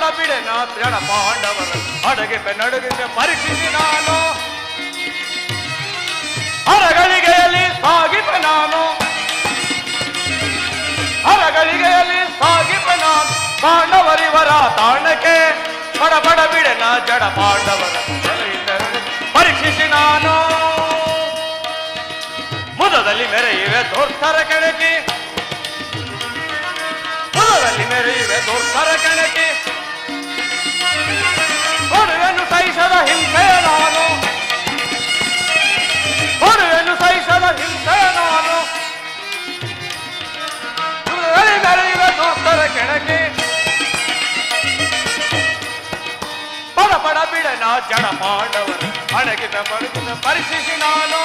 ಬಿಡೆನ ಜಡ ಪಾಂಡವರ ಅಡಗೆ ನಡುಗಿಗೆ ಪರೀಕ್ಷಿಸಿ ನಾನು ಹರಗಳಿಗೆಯಲ್ಲಿ ಸಾಗಿಪ ನಾನು ಹರಗಳಿಗೆಯಲ್ಲಿ ಸಾಗಿಪ ನಾನು ಪಾಂಡವರಿವರ ತಾಣಕ್ಕೆ ಬಡ ಬಡ ಬಿಡೆನ ಜಡ ಪಾಂಡವರ ಪರೀಕ್ಷಿಸಿ ನಾನು ಮುದದಲ್ಲಿ ಮೆರೆಯುವೆ ದೋರ್ತರ ಕೆಣಕಿ ಮುದದಲ್ಲಿ ಮೆರೆಯುವೆ ದೋರ್ತರ ಕೆಣಕಿ ಕೊಡುವೆನು ಸಹಿಸದ ಹಿಂಸೆಯ ನಾನು ಕೊಡುವೆನು ಸಹಿಸದ ಹಿಂಸೆಯ ನಾನು ಮುದದಲ್ಲಿ ಮೆರೆಯುವೆ ದೋರ್ತರ ಕೆಣಕಿ ಪಡ ಪಡ ಬಿಡನ ಜಡ ಪಾಂಡವರು ಅಡಗಿದ ಬಡಗಿದ ಪರಿಶೀಲಿಸಿ ನಾನು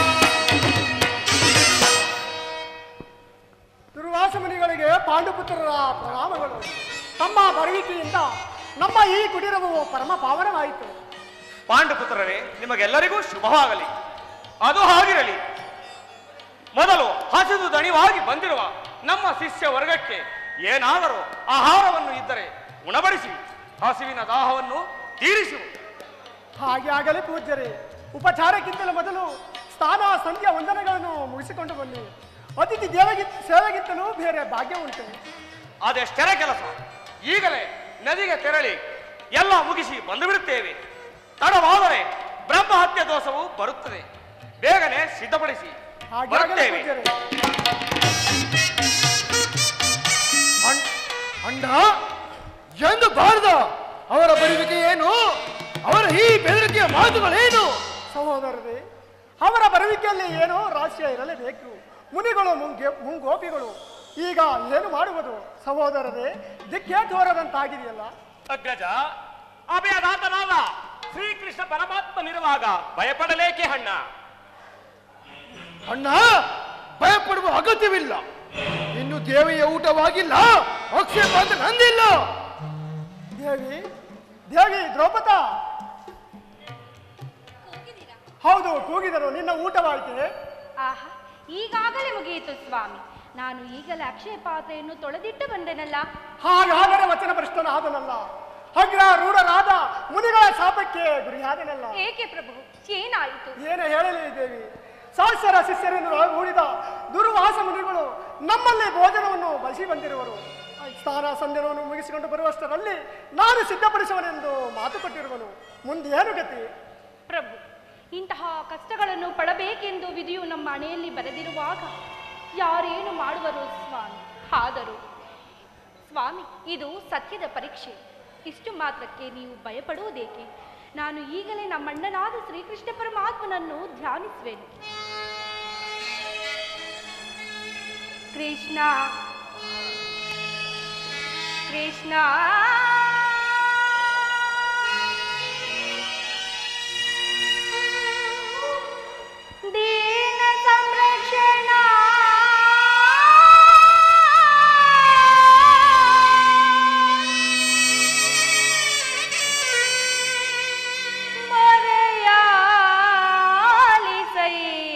ದುರ್ವಾಸ ಮುನಿಗಳಿಗೆ ಪಾಂಡುಪುತ್ರರ ಪ್ರಣಾಮಗಳು ತಮ್ಮ ಬರುವಿಕೆಯಿಂದ ನಮ್ಮ ಈ ಕುಟೀರವು ಪರಮ ಪಾವನವಾಯಿತು ಪಾಂಡುಪುತ್ರರೇ ನಿಮಗೆಲ್ಲರಿಗೂ ಶುಭವಾಗಲಿ ಅದು ಹಾಗಿರಲಿ ಮೊದಲು ಹಸಿದು ದಣಿವಾಗಿ ಬಂದಿರುವ ನಮ್ಮ ಶಿಷ್ಯ ವರ್ಗಕ್ಕೆ ಏನಾದರೂ ಆಹಾರವನ್ನು ಇದ್ದರೆ ಉಣಬಡಿಸಿ ಹಸಿವಿನ ದಾಹವನ್ನು ತೀರಿಸು ಹಾಗೆ ಆಗಲಿ ಪೂಜ್ಯರೇ ಉಪಚಾರಕ್ಕಿಂತಲೂ ಮೊದಲು ಸ್ನಾನ ಸಂಧ್ಯಾ ವಂದನೆಗಳನ್ನು ಮುಗಿಸಿಕೊಂಡು ಬನ್ನಿ ಅತಿಥಿ ದೇವಗಿ ಸೇವೆಗಿಂತಲೂ ಬೇರೆ ಭಾಗ್ಯ ಉಂಟು ಅದೆಷ್ಟರ ಕೆಲಸ ಈಗಲೇ ನದಿಗೆ ತೆರಳಿ ಎಲ್ಲ ಮುಗಿಸಿ ಬಂದು ಬಿಡುತ್ತೇವೆ ತಡವಾದರೆ ಬ್ರಹ್ಮ ಹತ್ಯೆ ದೋಷವು ಬರುತ್ತದೆ ಬೇಗನೆ ಸಿದ್ಧಪಡಿಸಿ ಹಾಗೆ ಆಗಲಿ ಬರುತ್ತೇವೆ ಪೂಜ್ಯರೇ ಅಂಡ ಎಂದು ಬಾರ್ದ ಅವರ ಬರುವಿಕೆ ಏನು ಅವರ ಈ ಬೆದರಿಕೆಯ ಮಾತುಗಳೇನು ಸಹೋದರರೇ ಅವರ ಬರುವಿಕೆಯಲ್ಲಿ ಏನೋ ರಹಸ್ಯ ಇರಲೇಬೇಕು ಮುನಿಗಳು ಮುಂಗೆ ಮುಂಗೋಪಿಗಳು ಈಗ ಏನು ಮಾಡುವುದು ಸಹೋದರರೇ ದಿಕ್ಕೇ ತೋರದಂತಾಗಿದೆಯಲ್ಲ ಅಗ್ರಜ ಅಭಯದಾತನಾದ ಶ್ರೀಕೃಷ್ಣ ಪರಮಾತ್ಮನಿರುವಾಗ ಭಯಪಡಲೇಕೆ ಹಣ್ಣ ಅಣ್ಣ ಭಯಪಡುವ ಅಗತ್ಯವಿಲ್ಲ ಇನ್ನು ದೇವಿಯ ಊಟವಾಗಿಲ್ಲ ಅಕ್ಷಯ ಪಾತ್ರ ನಂದಿಲ್ಲ ದೇವಿ ದೇವಿ ದ್ರೌಪದ ಹೌದು ಕೂಗಿದರು ನಿನ್ನ ಊಟವಾಯಿತೆ ಆಹಾ ಈಗಾಗಲೇ ಮುಗಿಯಿತು ಸ್ವಾಮಿ ನಾನು ಈಗಲೇ ಅಕ್ಷಯ ಪಾತ್ರೆಯನ್ನು ತೊಳೆದಿಟ್ಟು ಬಂದೆನಲ್ಲ ಹಾಗಾದರೆ ವಚನ ಭ್ರಷ್ಟನಾದನಲ್ಲ ಅಗ್ರ ರೂಢರಾದ ಮುನಿಗಳ ಶಾಪಕ್ಕೆ ಗುರಿಯಾದನಲ್ಲ ಏಕೆ ಪ್ರಭು ಏನಾಯಿತು ಏನು ಹೇಳಲಿ ದೇವಿ ಸಹಸ್ರ ಶಿಷ್ಯರನ್ನು ಹೂಡಿದ ದುರ್ವಾಸ ಮುನಿಗಳು ನಮ್ಮಲ್ಲಿ ಭೋಜನವನ್ನು ಬಯಸಿ ಬಂದಿರುವರು ಸ್ನಾನ ಸಂಧ್ಯವನ್ನು ಮುಗಿಸಿಕೊಂಡು ಬರುವಷ್ಟರಲ್ಲಿ ನಾನು ಸಿದ್ಧಪಡಿಸುವನೆಂದು ಮಾತು ಕೊಟ್ಟಿರುವನು ಮುಂದೆ ಏನು ಗತಿ ಪ್ರಭು ಇಂತಹ ಕಷ್ಟಗಳನ್ನು ಪಡಬೇಕೆಂದು ವಿಧಿಯು ನಮ್ಮ ಹಣೆಯಲ್ಲಿ ಬರೆದಿರುವಾಗ ಯಾರೇನು ಮಾಡುವರು ಸ್ವಾಮಿ ಆದರೂ ಸ್ವಾಮಿ ಇದು ಸತ್ಯದ ಪರೀಕ್ಷೆ ಇಷ್ಟು ಮಾತ್ರಕ್ಕೆ ನೀವು ಭಯಪಡುವುದೇಕೆ ನಾನು ಈಗಲೇ ನಮ್ಮಣ್ಣನಾದ ಶ್ರೀಕೃಷ್ಣ ಪರಮಾತ್ಮನನ್ನು ಧ್ಯಾನಿಸುವೆನು ಕೃಷ್ಣ ಕೃಷ್ಣ ದೀನ ಸಂರಕ್ಷಣ ಮರೆಯಾಲಿಸೈ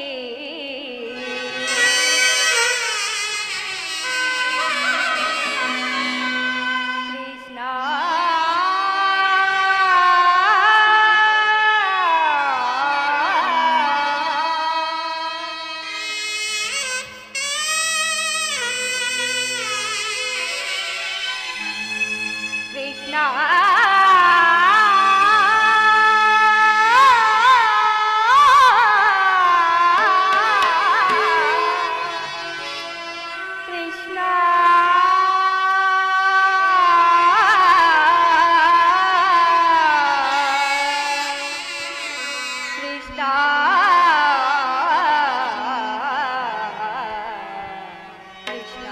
ಕೃಷ್ಣ ಕೃಷ್ಣ ಕೃಷ್ಣ ಕೃಷ್ಣ ಕೃಷ್ಣ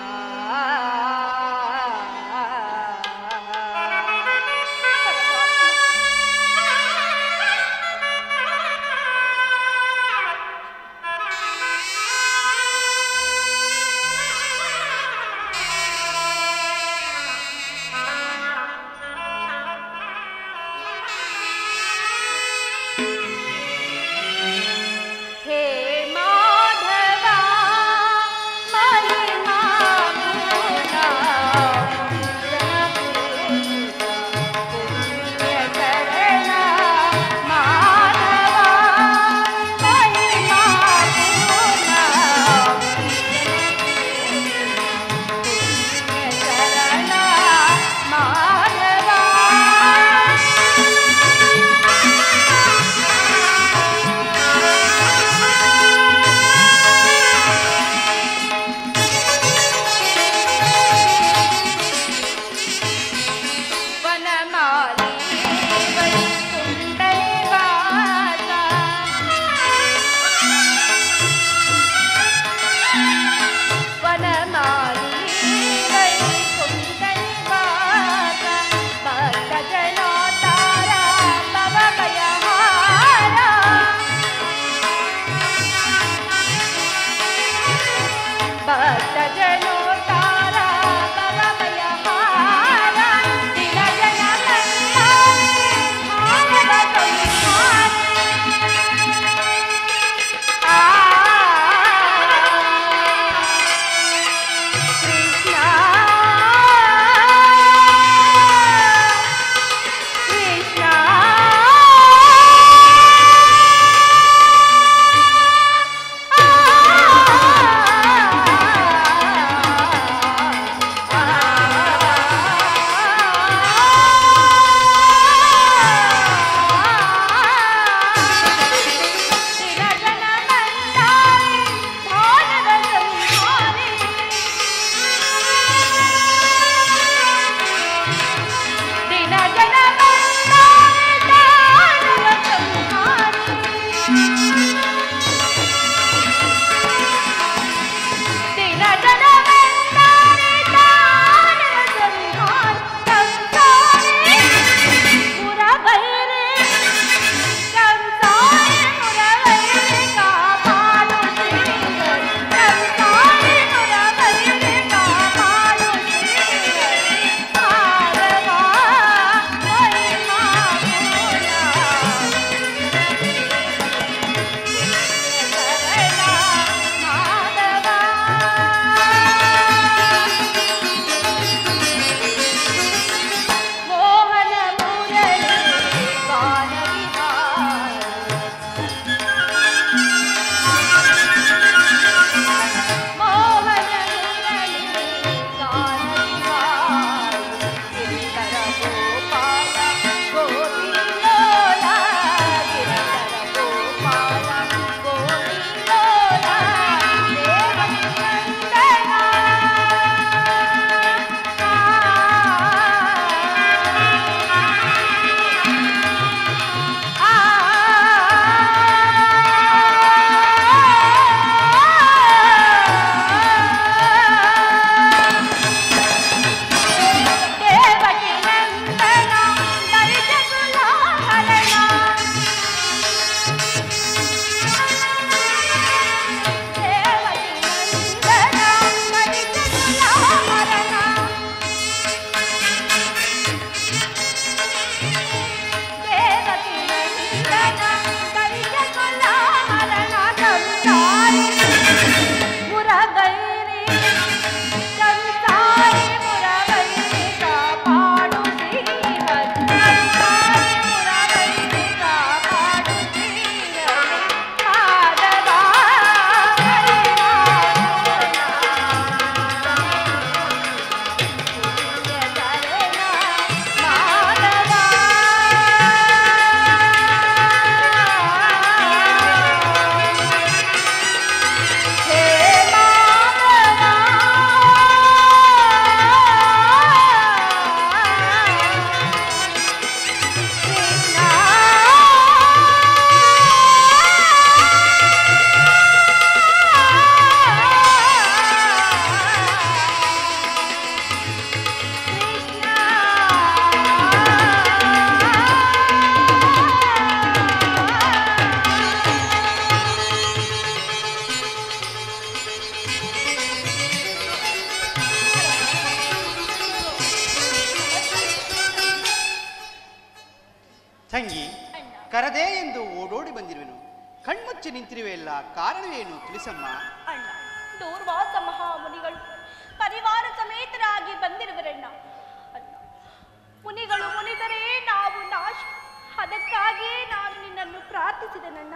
ತಂಗಿ ಕರದೆ ಎಂದು ಓಡೋಡಿ ಬಂದಿರುವೆನು ಕಣ್ಮುಚ್ಚಿ ನಿಂತಿರುವೆಯಲ್ಲ ಕಾರಣವೇನು ತಿಳಿಸಮ್ಮ ಅಣ್ಣ ದೂರ್ವಾಸ ಮಹಾಮುನಿಗಳು ಪರಿವಾರ ಸಮೇತರಾಗಿ ಬಂದಿರುವರಣ್ಣ ಅಣ್ಣ ಮುನಿಗಳು ಮುನಿದರೆ ನಾವು ನಾಶ ಅದಕ್ಕಾಗಿಯೇ ನಾನು ನಿನ್ನನ್ನು ಪ್ರಾರ್ಥಿಸಿದೆನಣ್ಣ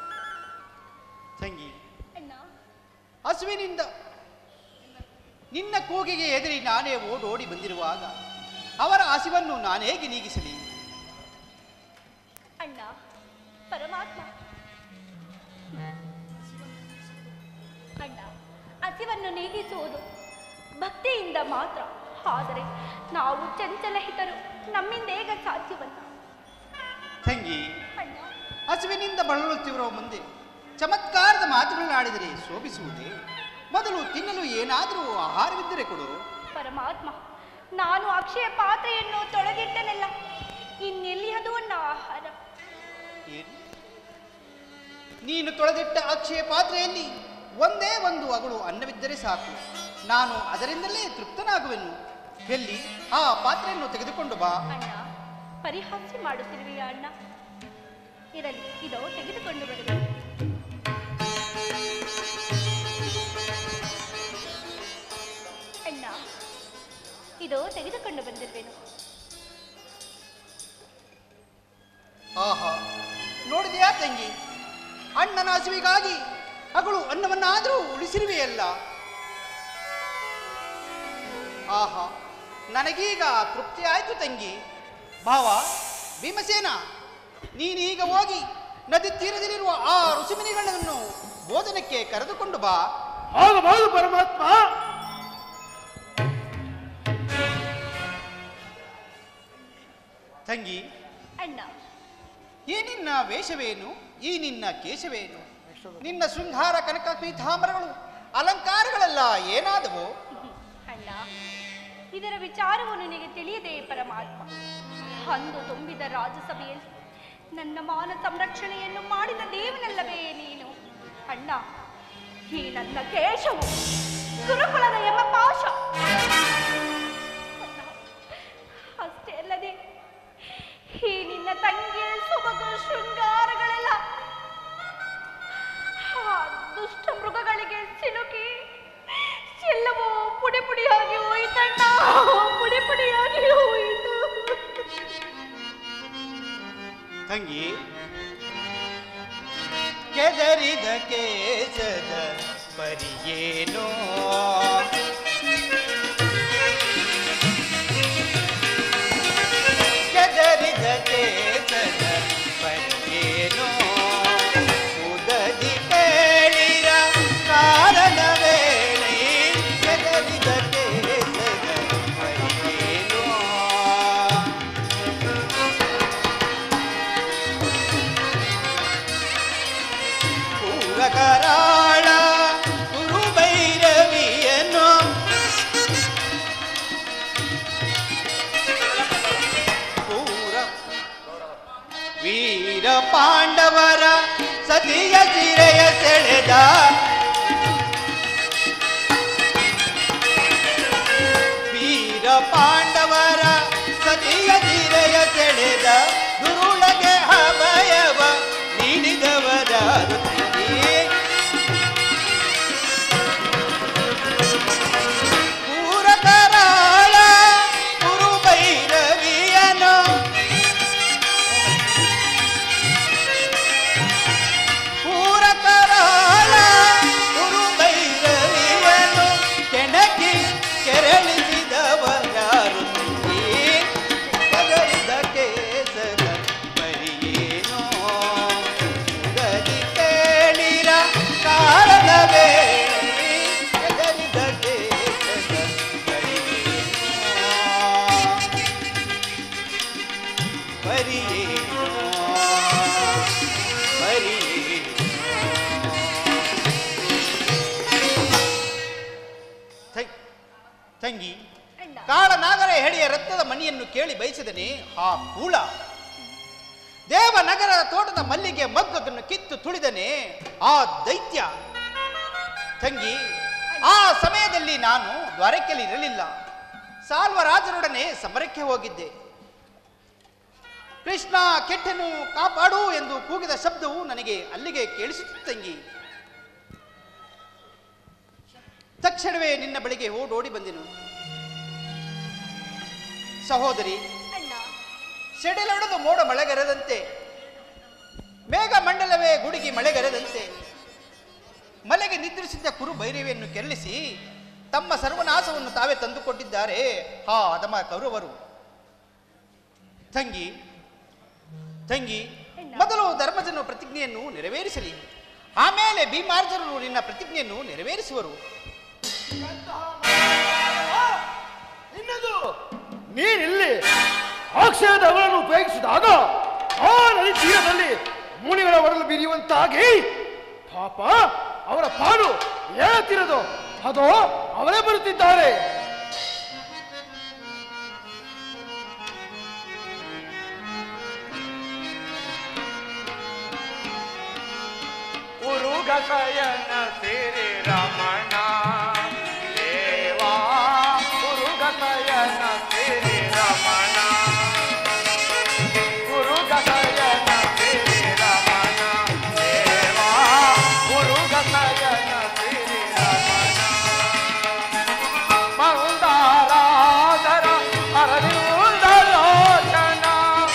ತಂಗಿ ಅಣ್ಣ ಹಸುವಿನಿಂದ ನಿನ್ನ ಕೂಗಿಗೆ ಎದುರಿ ನಾನೇ ಓಡೋಡಿ ಬಂದಿರುವಾಗ ಅವರ ಹಸಿವನ್ನು ನಾನೇಗೆ ನೀಗಿಸಲಿ ಅಣ್ಣ ಪರಮಾತ್ಮ ಅಣ್ಣ ಹಸಿವನ್ನು ನೀಗಿಸುವುದು ಭಕ್ತಿಯಿಂದ ಮಾತ್ರ ಆದರೆ ನಾವು ಚಂಚಲಹಿತರು ನಮ್ಮಿಂದ ಹೇಗ ಸಾಧ್ಯವಲ್ಲ ತಂಗಿ ಅಣ್ಣ ಹಸುವಿನಿಂದ ಬಳಲುತ್ತಿರುವ ಮುಂದೆ ಚಮತ್ಕಾರದ ಮಾತುಗಳನ್ನಾಡಿದರೆ ಶೋಭಿಸುವುದೇ ಮೊದಲು ತಿನ್ನಲು ಏನಾದರೂ ಆಹಾರವಿದ್ದರೆ ಕೊಡು ಪರಮಾತ್ಮ ನಾನು ಅಕ್ಷಯ ಪಾತ್ರೆಯನ್ನು ತೊಳೆದಿಟ್ಟನಲ್ಲ ಇನ್ನೆಲ್ಲಿಯದು ನನ್ನ ಆಹಾರ ಏನು ನೀನು ತೊಳೆದಿಟ್ಟ ಅಕ್ಷಯ ಪಾತ್ರೆಯಲ್ಲಿ ಒಂದೇ ಒಂದು ಅಗಳು ಅನ್ನವಿದ್ದರೆ ಸಾಕು ನಾನು ಅದರಿಂದಲೇ ತೃಪ್ತನಾಗುವೆನು ಎಲ್ಲಿ ಆ ಪಾತ್ರೆಯನ್ನು ತೆಗೆದುಕೊಂಡು ಬಾ ಅಣ್ಣ ಪರಿಹಾಸ್ಯ ಮಾಡುತ್ತಿರುವೆಯಾ ಅಣ್ಣ ಇರಲಿ ಇದೋ ತೆಗೆದುಕೊಂಡು ಬರುವೆ ಅಣ್ಣ ಇದು ತೆಗೆದುಕೊಂಡು ಬಂದಿರುವೆನು ಆಹಾ ನೋಡಿದೆಯಾ ತಂಗಿ ಅಣ್ಣನ ಹಸುವಿಗಾಗಿ ಹಗಳು ಅನ್ನವನ್ನಾದರೂ ಉಳಿಸಿರುವೆಯಲ್ಲ ಆಹಾ ನನಗೀಗ ತೃಪ್ತಿ ಆಯ್ತು ತಂಗಿ ಭಾವ ಭೀಮಸೇನ ನೀನೀಗ ಹೋಗಿ ನದಿ ತೀರದಲ್ಲಿರುವ ಆ ಋಷಿಮುನಿಗಳನ್ನು ಭೋಜನಕ್ಕೆ ಕರೆದುಕೊಂಡು ಬಾ ಆಗಬಹುದು ಪರಮಾತ್ಮ ತಂಗಿ ಅಣ್ಣ ಈ ನಿನ್ನ ವೇಷವೇನು ಈ ನಿನ್ನ ಕೇಶವೇನು ನಿನ್ನ ಶೃಂಗಾರ ಕನಕ ಪೀತಾಂಬರಗಳು ಅಲಂಕಾರಗಳೆಲ್ಲ ಏನಾದವು ಅಣ್ಣ ಇದರ ವಿಚಾರವು ನಿನಗೆ ತಿಳಿಯದೆ ಪರಮಾತ್ಮ ಅಂದು ತುಂಬಿದ ರಾಜಸಭೆಯಲ್ಲಿ ನನ್ನ ಮಾನ ಸಂರಕ್ಷಣೆಯನ್ನು ಮಾಡಿದ ದೇವನಲ್ಲವೇ ನೀನು ಅಣ್ಣ ಈ ನನ್ನ ಕೇಶವು ಗುರುಕುಲದ ಎಂಬ ಪಾಶ ಅಣ್ಣ, ಅಷ್ಟೇ ಅಲ್ಲದೆ ಈ ನಿನ್ನ ತಂಗಿಯ ಸೊಬಗು ಶೃಂಗಾರಗಳೆಲ್ಲ ಆ ದುಷ್ಟ ಮೃಗಗಳಿಗೆ ಸಿಲುಕಿ ಎಲ್ಲವೂ ಪುಡಿ ಪುಡಿಯಾಗಿ ಹೋಯಿತಣ್ಣ ಪುಡಿ ಪುಡಿಯಾಗಿ ಹೋಯಿತು ತಂಗಿ ಕೆದರಿದ ಕೇಸದ ಪರಿಯೇನೋ ಕೆದರಿದ ಕೇಸದ ಪರಿಯೇನೋ ಉದದಿ ಕೇಳಿರ ಕಾರಣವೇಳಿ ಕೆದರಿದ ಕೇಸದ ಪರಿಯೇನೋ ಪೂರಕರಾಳ ಕುರುಬೈರವಿಯನ್ನು ಪೂರ ವೀರ ಪಾಂಡವರ ಸತಿಯ ಸಿರೆಯ ಸೆಳೆದ ವೀರ ಪಾಂಡವರ ಸತಿಯ ಸಿರೆಯ ಸೆಳೆದ ಗುರುಳಗೆ ಅಭಯವ ನೀಡಿದವರಾರು ತಂಗಿ ಪೂರಕರಾಳ ಕುರುಬೈರವಿಯನು ಪೂರಕರಾಳ ಕುರುಬೈರವಿಯನು ಕೆಣಕಿ ಕೆರಳಿಸಿದವರಾರು ತಂಗಿ ಕದರಿದ ಕೇಸರ ಪರಿಯೇನೋ ಗದಿ ಕೇಳಿರ ಕಾರಣವೇ ಕದರಿದ ಕೇಸರ ಪರಿಯೇನೋ ಪರಿಯೇನೋ ಪರಿಯೇನೋ ತಂಗಿ ಅಣ್ಣ ಕಾಳನಾಗರ ಹೆಡೆಯ ರಕ್ತದ ಮಣಿಯನ್ನು ಕೇಳಿ ಬಯಸಿದನೆ ಆ ಕೂಳ ದೇವನಗರದ ತೋಟದ ಮಲ್ಲಿಗೆ ಮಗ್ಗವನ್ನು ಕಿತ್ತು ತುಳಿದನೆ ಆ ದೈತ್ಯ ತಂಗಿ ಆ ಸಮಯದಲ್ಲಿ ನಾನು ದ್ವಾರಕೆಯಲ್ಲಿ ಇರಲಿಲ್ಲ ಸಾಲ್ವರಾಜರೊಡನೆ ಸಮರಕ್ಕೆ ಹೋಗಿದ್ದೆ ಕೃಷ್ಣ ಕೆಟ್ಟನು ಕಾಪಾಡು ಎಂದು ಕೂಗಿದ ಶಬ್ದವು ನನಗೆ ಅಲ್ಲಿಗೆ ಕೇಳಿಸುತ್ತಿತ್ತು ತಂಗಿ ತಕ್ಷಣವೇ ನಿನ್ನ ಬಳಿಗೆ ಓಡೋಡಿ ಬಂದೆನು ಸಹೋದರಿ ಅಣ್ಣ ಸೆಡೆಲೊಡೆದು ಮೋಡ ಮಳೆಗರೆದಂತೆ ಮೇಘ ಮಂಡಲವೇ ಗುಡುಗಿ ಮಳೆಗರೆದಂತೆ ಮಲೆಗೆ ನಿದ್ರಿಸಿದ್ದ ಕುರು ಭೈರವಿಯನ್ನು ಕೆರಳಿಸಿ ತಮ್ಮ ಸರ್ವನಾಶವನ್ನು ತಾವೇ ತಂದುಕೊಟ್ಟಿದ್ದಾರೆ ಆ ಅಧಮ ಕೌರವರು ತಂಗಿ ತಂಗಿ ಮೊದಲು ಧರ್ಮಜನ ಪ್ರತಿಜ್ಞೆಯನ್ನು ನೆರವೇರಿಸಲಿ ಆಮೇಲೆ ಭೀಮಾರ್ಜನರು ನಿನ್ನ ಪ್ರತಿಜ್ಞೆಯನ್ನು ನೆರವೇರಿಸುವರು ಇನ್ನದು ನೀನಿಲ್ಲಿ ಅಕ್ಷಯದ ಅವಳನ್ನು ಉಪಯೋಗಿಸಿದಾಗ ಆ ನದಿ ತೀರದಲ್ಲಿ ಮುನಿಗಳ ಒಡಲು ಬೀರಿಯುವಂತಾಗಿ ಪಾಪ ಅವರ ಪಾಡು ಹೇಳುತ್ತಿರೋದು ಅದೋ ಅವರೇ ಬರುತ್ತಿದ್ದಾರೆ ಉರುಗಸಯನ ಸಿರಿ ರಮಣ ಲೇ ಮಂದಾರಾಧರ ಅರವಿಂದಲೋಚನ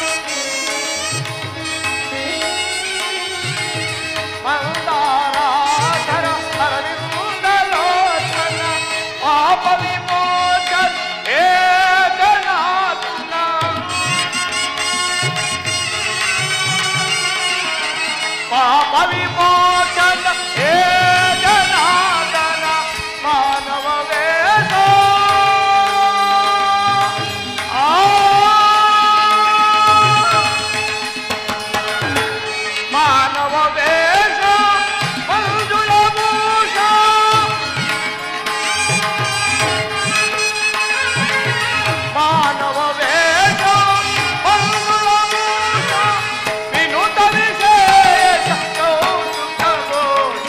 ಮಂದಾರಾಧರ ಅರವಿಂದಲೋಚನ ಪಾಪ ವಿಮೋಚನ ಏಕನಾಥನ ಪಾಪ ವಿಮೋಚನ ಹೇ ಜನಾರ್ದನ ಮಾನವ ವೇದ ಆ ಮಾನವ ವೇಷ ಮಂಜುಳ ಭೂಷ ಮಾನವ ವೇಷ ಮಂಜುಳ ಭೂಷ ವಿನೂತ ವಿಶೇಷ ಕೌತುಕ ಘೋಷ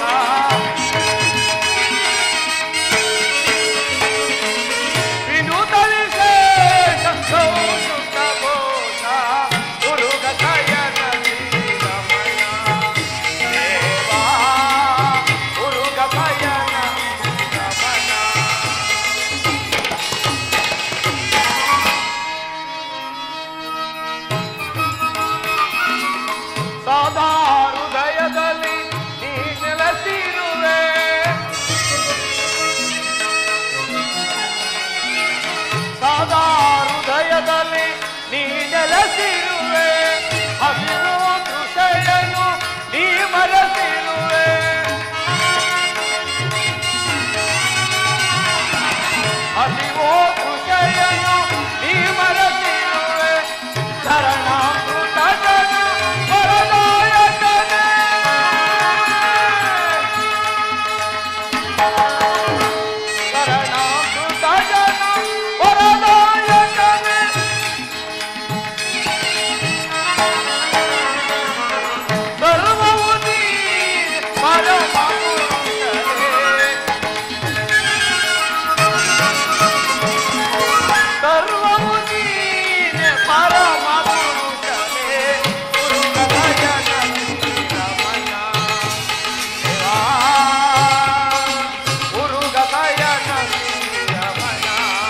ವಿನೂತ ವಿಶೇಷ ಕೌತುಕ ಘೋಷ ಗುರುಗ ಕಯನ ಶ್ರೀರಮಣ ದೇವಾ ಗುರುಗ ಕಯನ ಶ್ರೀರಮಣ ಸದಾ ಹೃದಯದಲ್ಲಿ ನೀ ನೆಲೆಸಿರುವೆ ಸದಾ ಹೃದಯದಲ್ಲಿ ನೀ ನೆಲೆಸಿರುವೆ ಹಸಿರು ದೃಶ್ಯನು ನೀ ಮರೆಸಿರುವೆ ಹಸಿವು ದೃಶ್ಯನು ನೀ ಮರೆಸಿರುವೆ ಶರಣಾಮೃತ ಜನ ವರದಾಯಕನೇ ಶರಣಾಮೃತ ಜನ ವರದಾಯಕನೇ ಸರ್ವವು ನೀನೆ ಪರಮ ಪುರುಷನೇ. ಸರ್ವವು ನೀನೆ ಪರಮ ಪುರುಷನೇ. ಗುರುಗಣಯನ ಶ್ರೀರಮಣ. ದೇವಾ, ಗುರುಗಣಯನ ಶ್ರೀರಮಣ.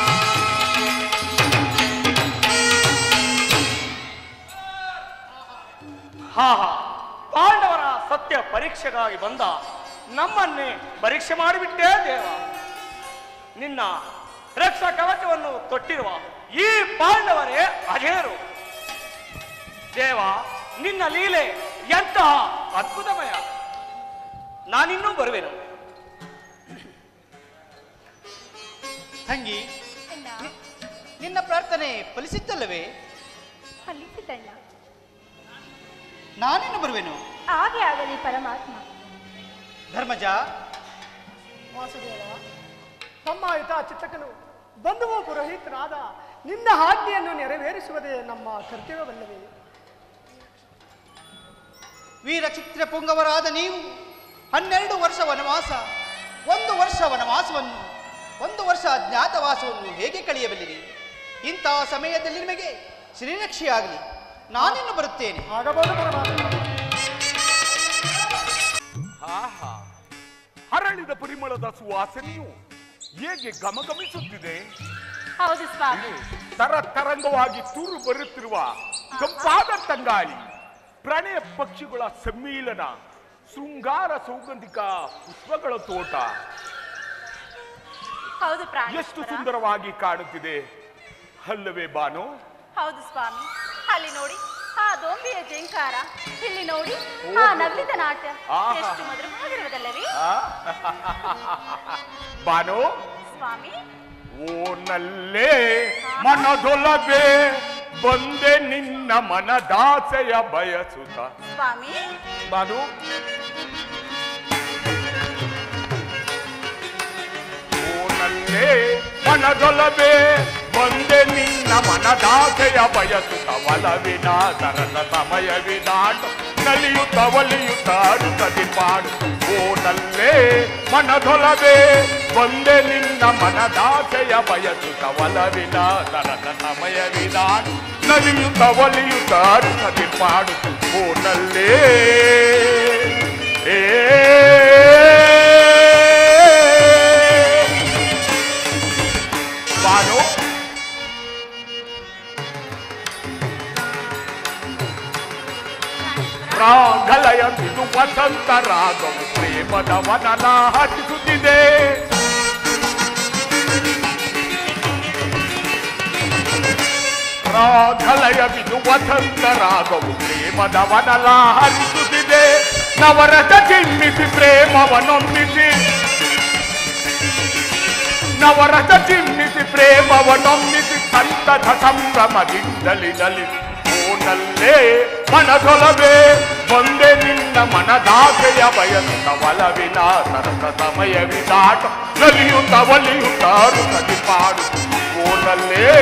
ಹಾ ಹಾ ಪಾಂಡವರ ಸತ್ಯ ಪರೀಕ್ಷೆಗಾಗಿ ಬಂದ ನಮ್ಮನ್ನೇ ಪರೀಕ್ಷೆ ಮಾಡಿಬಿಟ್ಟೇ ದೇವ ನಿನ್ನ ರಕ್ಷಾ ಕವಚವನ್ನು ತೊಟ್ಟಿರುವ ಈ ಪಾಂಡವರೇ ಅಜೇರು ದೇವ ನಿನ್ನ ಲೀಲೆ ಎಂತಹ ಅದ್ಭುತಮಯ ನಾನಿನ್ನೂ ಬರುವೆನು ತಂಗಿ ನಿನ್ನ ಪ್ರಾರ್ಥನೆ ಫಲಿಸಿದ್ದಲ್ಲವೇ ಫಲಿಸಿದಣ್ಣ ನಾನಿನ್ನು ಬರುವೆನು ಹಾಗೆ ಆಗಲಿ ಪರಮಾತ್ಮ ಧರ್ಮಜ ವಾಸುದೇವ ತಮ್ಮ ಹಿತ ಚಿತ್ತಕನು ಬಂಧುವು ಪುರೋಹಿತನಾದ ನಿನ್ನ ಆಜ್ಞೆಯನ್ನು ನೆರವೇರಿಸುವುದೇ ನಮ್ಮ ಕರ್ತವ್ಯವಲ್ಲವೇ ವೀರ ಚಿತ್ರ ಪುಂಗವರಾದ ನೀವು ಹನ್ನೆರಡು ವರ್ಷ ವನವಾಸ ಒಂದು ವರ್ಷ ವನವಾಸವನ್ನು ಒಂದು ವರ್ಷ ಅಜ್ಞಾತವಾಸವನ್ನು ಹೇಗೆ ಕಳೆಯಬಲ್ಲಿರಿ ಇಂತಹ ಸಮಯದಲ್ಲಿ ನಿಮಗೆ ಶ್ರೀರಕ್ಷೆಯಾಗಲಿ ನಾನಿನ್ನು ಬರುತ್ತೇನೆ ಆಗಬಹುದು ಪರಮಾತ್ಮ ಆಹಾ ಹರಳಿದ ಪರಿಮಳದ ಸುವಾಸನೆಯು ಹೇಗೆ ಗಮಗಮಿಸುತ್ತಿದೆ ಹೌದು ಸ್ವಾಮಿ ಇದು ತರ ತರಂಗವಾಗಿ ತೂರು ಬರುತ್ತಿರುವ ತಂಪಾದ ತಂಗಾಳಿ ಪ್ರಣಯ ಪಕ್ಷಿಗಳ ಸಮ್ಮಿಲನ ಶೃಂಗಾರ ಸೌಗಂಧಿಕ ಪುಷ್ಪಗಳ ತೋಟ ಹೌದು ಪ್ರಾಣ ಎಷ್ಟು ಸುಂದರವಾಗಿ ಕಾಣುತ್ತಿದೆ ಅಲ್ಲವೇ ಬಾನು ಹೌದು ಸ್ವಾಮಿ ಅಲ್ಲಿ ನೋಡಿ ಆ ದೊಂಬಿಯ ಜಂಕಾರ ಇಲ್ಲಿ ನೋಡಿ ಆ ನಗಲಿದ ನಾಟ್ಯ ಆಹಾ. ಎಷ್ಟು ಮಧುರವಾಗಿರುವುದಲ್ಲವೇ ಆ? ಬಾನು ಸ್ವಾಮಿ ಓ ನಲ್ಲೇ ಮನದೊಲಬೆ ಬಂದೆ ನಿನ್ನ ಮನದಾಸೆಯ ಬಯಸುತ್ತ ಸ್ವಾಮಿ ಬಾನು ಓ ನಲ್ಲೇ ಮನದೊಲಬೆ ಬಂದೆ ನಿನ್ನ ಮನದಾಸೆಯ ಬಯಸುತ್ತ ಒಲವಿನ ತರದ ಸಮಯವಿದಾಟ ನಲಿಯುತ್ತ ಒಲಿಯುತ್ತ ಅಡುತ್ತದೆ ಪಾಡು ಓ ನಲ್ಲೇ ಮನದೊಲಬೆ ಬಂದೆ ನಿನ್ನ ಮನದಾಸೆಯ ಬಯಸುತ್ತ ಒಲವಿನ ತರದ ಸಮಯವಿದಾಟ ನಲಿಯುತ್ತ ಒಲಿಯುತ್ತ ಅಡುತ್ತದೆ ಪಾಡು ಓ ನಲ್ಲೇ ಏ ಬಾನು ರಾಗಲಯ ಇದು ವಸಂತ ರಾಗವು ಪ್ರೇಮದ ವನನ ಹಚ್ಚಿಸುತ್ತಿದೆ ರಾಗಲಯ ಬಿದು ವಸಂತ ರಾಗವು ಪ್ರೇಮದ ವನಲ ಹರಿಸುತ್ತಿದೆ ನವರಸ ಚಿಮ್ಮಿಸಿ ಪ್ರೇಮವನೊಮ್ಮಿಸಿ ನವರಸ ಚಿಮ್ಮಿಸಿ ಪ್ರೇಮವನೊಮ್ಮಿಸಿ ಸಂತತ ಸಂಭ್ರಮದಿಂದಲಿ ನಲಿ ಓನಲ್ಲೇ ಮನದೊಲವೇ ಒಂದೇ ನಿನ್ನ ಮನದಾಸೆಯ ಬಯಸುತ್ತ ಒಲವಿನ ಸರಸ ಸಮಯವಿದಾಟ ನಲಿಯುತ್ತ ಒಲಿಯುತ್ತ ಋತದಿ ಪಾಡು ಓನಲ್ಲೇ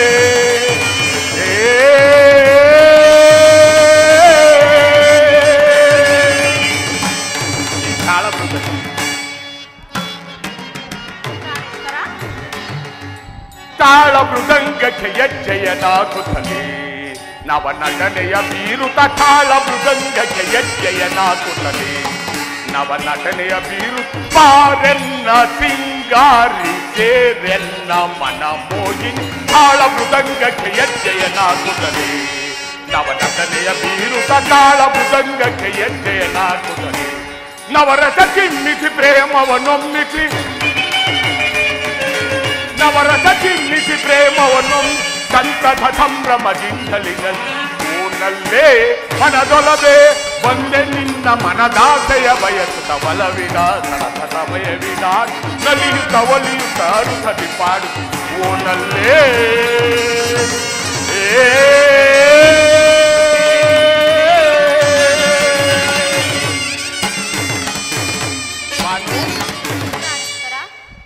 ಏ ತಾಳ ಬರ್ತದೆ ಪ್ರಾಣೇಶ್ವರ ತಾಳ ಮೃದಂಗಕ್ಕೆ ಹೆಜ್ಜೆಯನಾಗುತ್ತದೆ ನವ ನಟನೆಯ ಬೀರುತ ತಾಳ ಮೃದಂಗಕ್ಕೆ ಹೆಜ್ಜೆಯನಾಗುತ್ತದೆ ನವ ನಟನೆಯ ಬೀರು ಪಾರೆನ್ನ ಸಿಂಗಾರಿ ಸೇರೆನ್ನ ಮನ ಮೋಗಿ ತಾಳ ಮೃದಂಗಕ್ಕೆ ಹೆಜ್ಜೆಯನಾಗುತ್ತದೆ ನವ ನಟನೆಯ ಬೀರುತ ತಾಳ ಮೃದಂಗಕ್ಕೆ ಹೆಜ್ಜೆಯನಾಗುತ್ತದೆ ನವರಸ ಚಿಮ್ಮಿಸಿ ಪ್ರೇಮವನ್ನೊಮ್ಮಿಸಿ ನವರಸ ಚಿಮ್ಮಿಸಿ ಪ್ರೇಮವನ್ನು ಸಂತತ ಸಂಭ್ರಮದಿಂದಲಿ ನಲ್ಲೇ ಮನದೊಲದೆ ಒಂದೇ ನಿನ್ನ ಮನದಾಸೆಯ ಬಯಸುತ್ತ ಬಲವಿದ ಸರಸ ಸಮಯವಿದ ನಲಿಯುತ್ತ ಒಲಿಯುತ್ತ ಅರುಸತಿ ಪಾಡು ಓನಲ್ಲೇ ಏ ಮಾನು ಪ್ರಾಣೇಶ್ವರ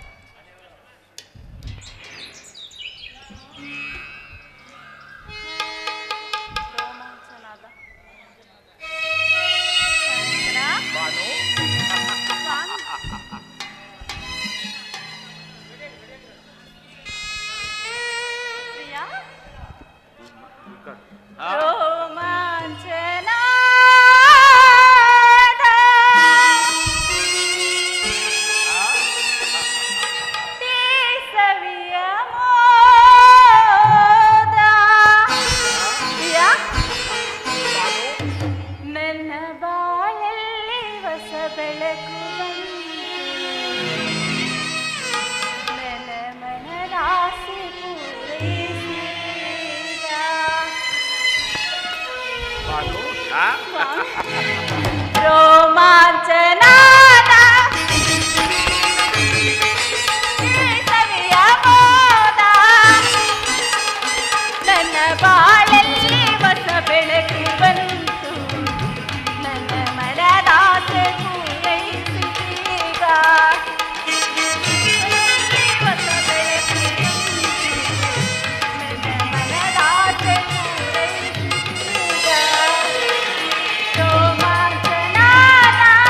ರೋಮಾಂಚನಾದ ಪ್ರಾಣೇಶ್ವರ ಬಾನು ಸ್ವಾಮಿ ಪ್ರಿಯಾ ರೋಮಾಂಚನಾದ ಸವಿಯ ಮೋದ ಪ್ರಿಯಾ ನನ್ನ ಬಾಳಲ್ಲಿ ಹೊಸ ಬೆಳಕು ಬಂತು ನನ್ನ ಮನದಾಸೆ ಪೂರೈಸಿದ ಬಾನು ಆ? ರೋಮಾಂಚನಾದ ಸವಿಯ ಮೋದ ನನ್ನ ಬಾಳಲ್ಲಿ ಹೊಸ ಬೆಳಕು ಬಂತು ನನ್ನ ಮನದಾಸೆ ಪೂರೈಸಿದೀಗ ಹೊಸ ಬೆಳಕು ನನ್ನ ಮನದಾಸೆ ಪೂರೈಸಿದೀಗ ರೋಮಾಂಚನಾದ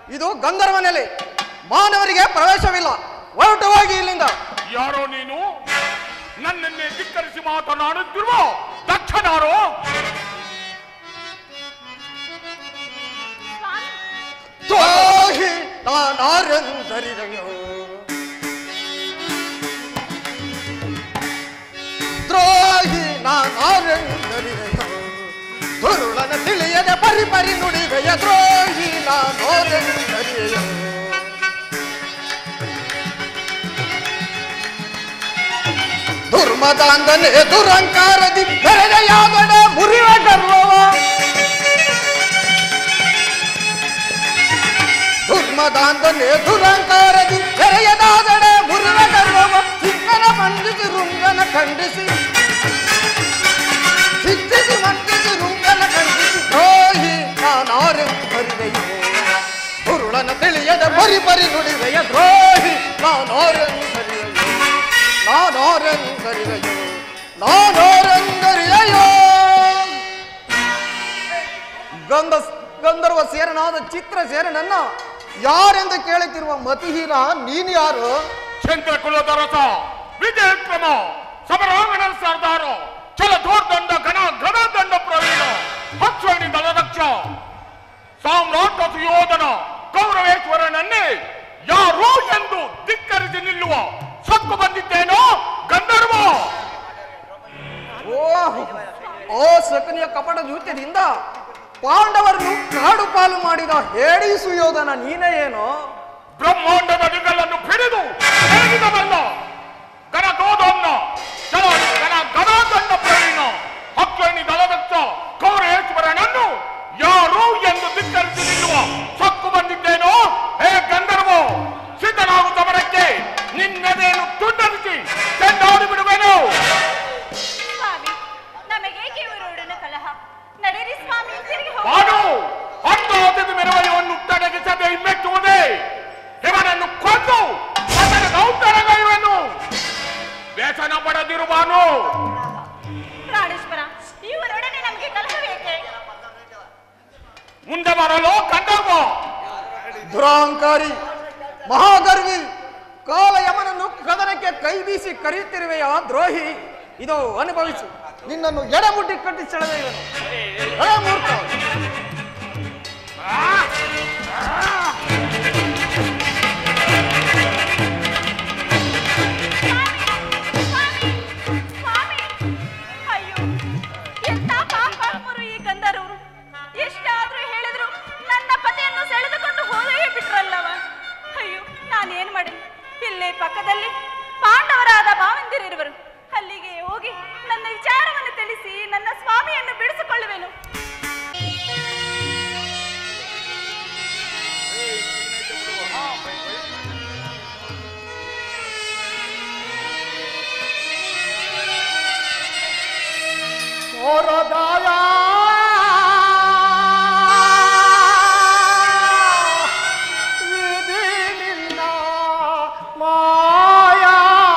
ಇದು ಗಂಧರ್ವ ನೆಲೆ ಮಾನವರಿಗೆ ಪ್ರವೇಶವಿಲ್ಲ ಹೊರಟು ಹೋಗಿ ಇಲ್ಲಿಂದ ಯಾರೋ ನೀನು ನನ್ನನ್ನೇ ಧಿಕ್ಕರಿಸಿ ಮಾತನಾಡುತ್ತಿರುವ ದಕ್ಷನಾರೋ ಸ್ವಾಮಿ ದ್ರೋಹಿ ನಾನಾರೆಂದರಿದೆಯೋ ದ್ರೋಹಿ ನಾನಾರೆಂದರಿದೆಯೋ ದುರುಳನ ತಿಳಿಯದೆ ಪರಿ ಪರಿ ನುಡಿವೆಯ ದ್ರೋಹಿ ನಾನೋರೆಂದರಿದೆಯೋ ದುರ್ಮದಾಂಧನೆ ದುರಂಕಾರದಿ ಬೆಳೆದೆಯಾಗಡೆ ಮುರಿವ ಗರ್ವವ ದುರ್ಮದಾಂಧನೆ ದುರಂಕಾರದಿ ಬೆರೆಯದಾಗಡೆ ಮುರಿವ ಗರ್ವವ ಸಿಕ್ಕನ ಮಂಡಿಸಿ ರುಂಗನ ಖಂಡಿಸಿ ಶಿಕ್ಷಿಸಿ ಮಂಡಿಸಿ ರುಂಗನ ಖಂಡಿಸಿ ದ್ರೋಹಿ ನಾನಾರೆ ಹರಿವೆಯೋ ದುರುಳನ ತಿಳಿಯದ ಬರಿ ಬರಿ ನುಡಿವೆಯ ದ್ರೋಹಿ ನಾನಾರೆಂದರಿವೆಯೋ ನಾನಾರೆಂದರಿವೆಯೋ ನಾನಾರೆಂದರಿವೆಯೋ ಗಂಧ ಗಂಧರ್ವ ಸೇರನಾದ ಚಿತ್ರ ಸೇರನನ್ನ ಯಾರೆಂದು ಕೇಳುತ್ತಿರುವ ಮತಿಹೀನ ನೀನು ಯಾರು ಚಂದ್ರಕುಲದ ರಸ ವಿಜಯಕ್ರಮ ಸಮರಾಂಗಣ ಸರ್ದಾರ ಚಲ ದೋರ್ದಂಡ ಘನ ಘನದಂಡ ಪ್ರವೀಣ ಹಕ್ಷಣಿ ದಳದಕ್ಷ ಸಾಮ್ರಾಟ ಸುಯೋಧನ ಕೌರವೇಶ್ವರನನ್ನೇ ಯಾರು ಎಂದು ಧಿಕ್ಕರಿಸಿ ನಿಲ್ಲುವ ಸಕ್ಕು ಬಂದಿದ್ದೇನೋ ಗಂಧರ್ವ ಓಹ್ ಓ ಸಕನಿಯ ಕಪಟ ಜೂತ್ಯದಿಂದ ಪಾಂಡವರನ್ನು ಕಾಡು ಪಾಲು ಮಾಡಿದ ಹೇಳಿ ಸುಯೋಧನ ನೀನೇ ಏನು ಬ್ರಹ್ಮಾಂಡದ ದಿಗಲನ್ನು ಹಿಡಿದು ಬೆಳಗಿದವಲ್ಲ ಗಣ ಗೋದನ್ನ ಜಲ ಗಣ ಗಣದಂಡ ಪ್ರವೀಣ ಹಕ್ಕಣಿ ದಳದಕ್ಷ ಕೌರೇಶ್ವರನನ್ನು ಯಾರು ಎಂದು ಧಿಕ್ಕರಿಸಿ ನಿಲ್ಲುವ ಸಕ್ಕು ಬಂದಿದ್ದೇನೋ ಹೇ ಗಂಧರ್ವ ಸಿದ್ಧನಾಗು ಸಮರಕ್ಕೆ ನಿನ್ನೆದೇನು ತುಂಡರಿಸಿ ಚೆಂಡಾಡಿ ಬಿಡುವೆನು ಸ್ವಾಮಿ ನಮಗೇಕೆ ಇವರೊಡನೆ ಕಲಹ ನಡೆಯಿರಿ ಸ್ವಾಮಿ ತಿರುಗಿ ಹೋಗಿ ಮಾಡು ಹತ್ತು ಮೆರವಣಿಯನ್ನು ತಡಗಿಸದೆ ಹಿಮ್ಮೆಟ್ಟುವುದೇ ಇವನನ್ನು ಕೊಂದು ಅದರ ದೌತರಗೈವನು ವ್ಯಸನ ಪಡೆದಿರುವಾನು ಪ್ರಾಣೇಶ್ವರ ಇವರೊಡನೆ ನಮಗೆ ಕಲಹ ಬೇಕೆ ಮುಂದೆ ಬರಲು ಗಂಧರ್ವ ದುರಾಂಕಾರಿ ಮಹಾಗರ್ವಿ ಕಾಲ ಯಮನನ್ನು ಕದನಕ್ಕೆ ಕೈ ಬೀಸಿ ಕರೆಯುತ್ತಿರುವೆಯ ದ್ರೋಹಿ ಇದು ಅನುಭವಿಸು ನಿನ್ನನ್ನು ಎಡೆಮುಟ್ಟಿ ಕಟ್ಟಿ ಸೆಳೆದ ಇವನು ಎಡೆಮೂರ್ಖ. ಸ್ವಾಮಿ ಅಯ್ಯೋ ಎಂತ ಪಾಪಾತ್ಮರು ಈ ಗಂಧರ್ವರು ಎಷ್ಟಾದ್ರೂ ಹೇಳಿದ್ರು ನನ್ನ ಪತಿಯನ್ನು ಸೆಳೆದುಕೊಂಡು ಹೋದೇ ಬಿಟ್ರಲ್ಲವ ಅಯ್ಯೋ ನಾನೇನ್ ಮಾಡಿ ಇಲ್ಲೇ ಪಕ್ಕದಲ್ಲಿ ಪಾಂಡವರಾದ ಭಾವಂದಿರಿರುವರು ಅಲ್ಲಿಗೆ ಹೋಗಿ ನನ್ನ ವಿಚಾರವನ್ನು ತಿಳಿಸಿ ನನ್ನ ಸ್ವಾಮಿಯನ್ನು ಬಿಡಿಸಿಕೊಳ್ಳುವೆನು ಸೋರದಾಯ ವಿಧಿನಿಂದ ಮಾಯಾ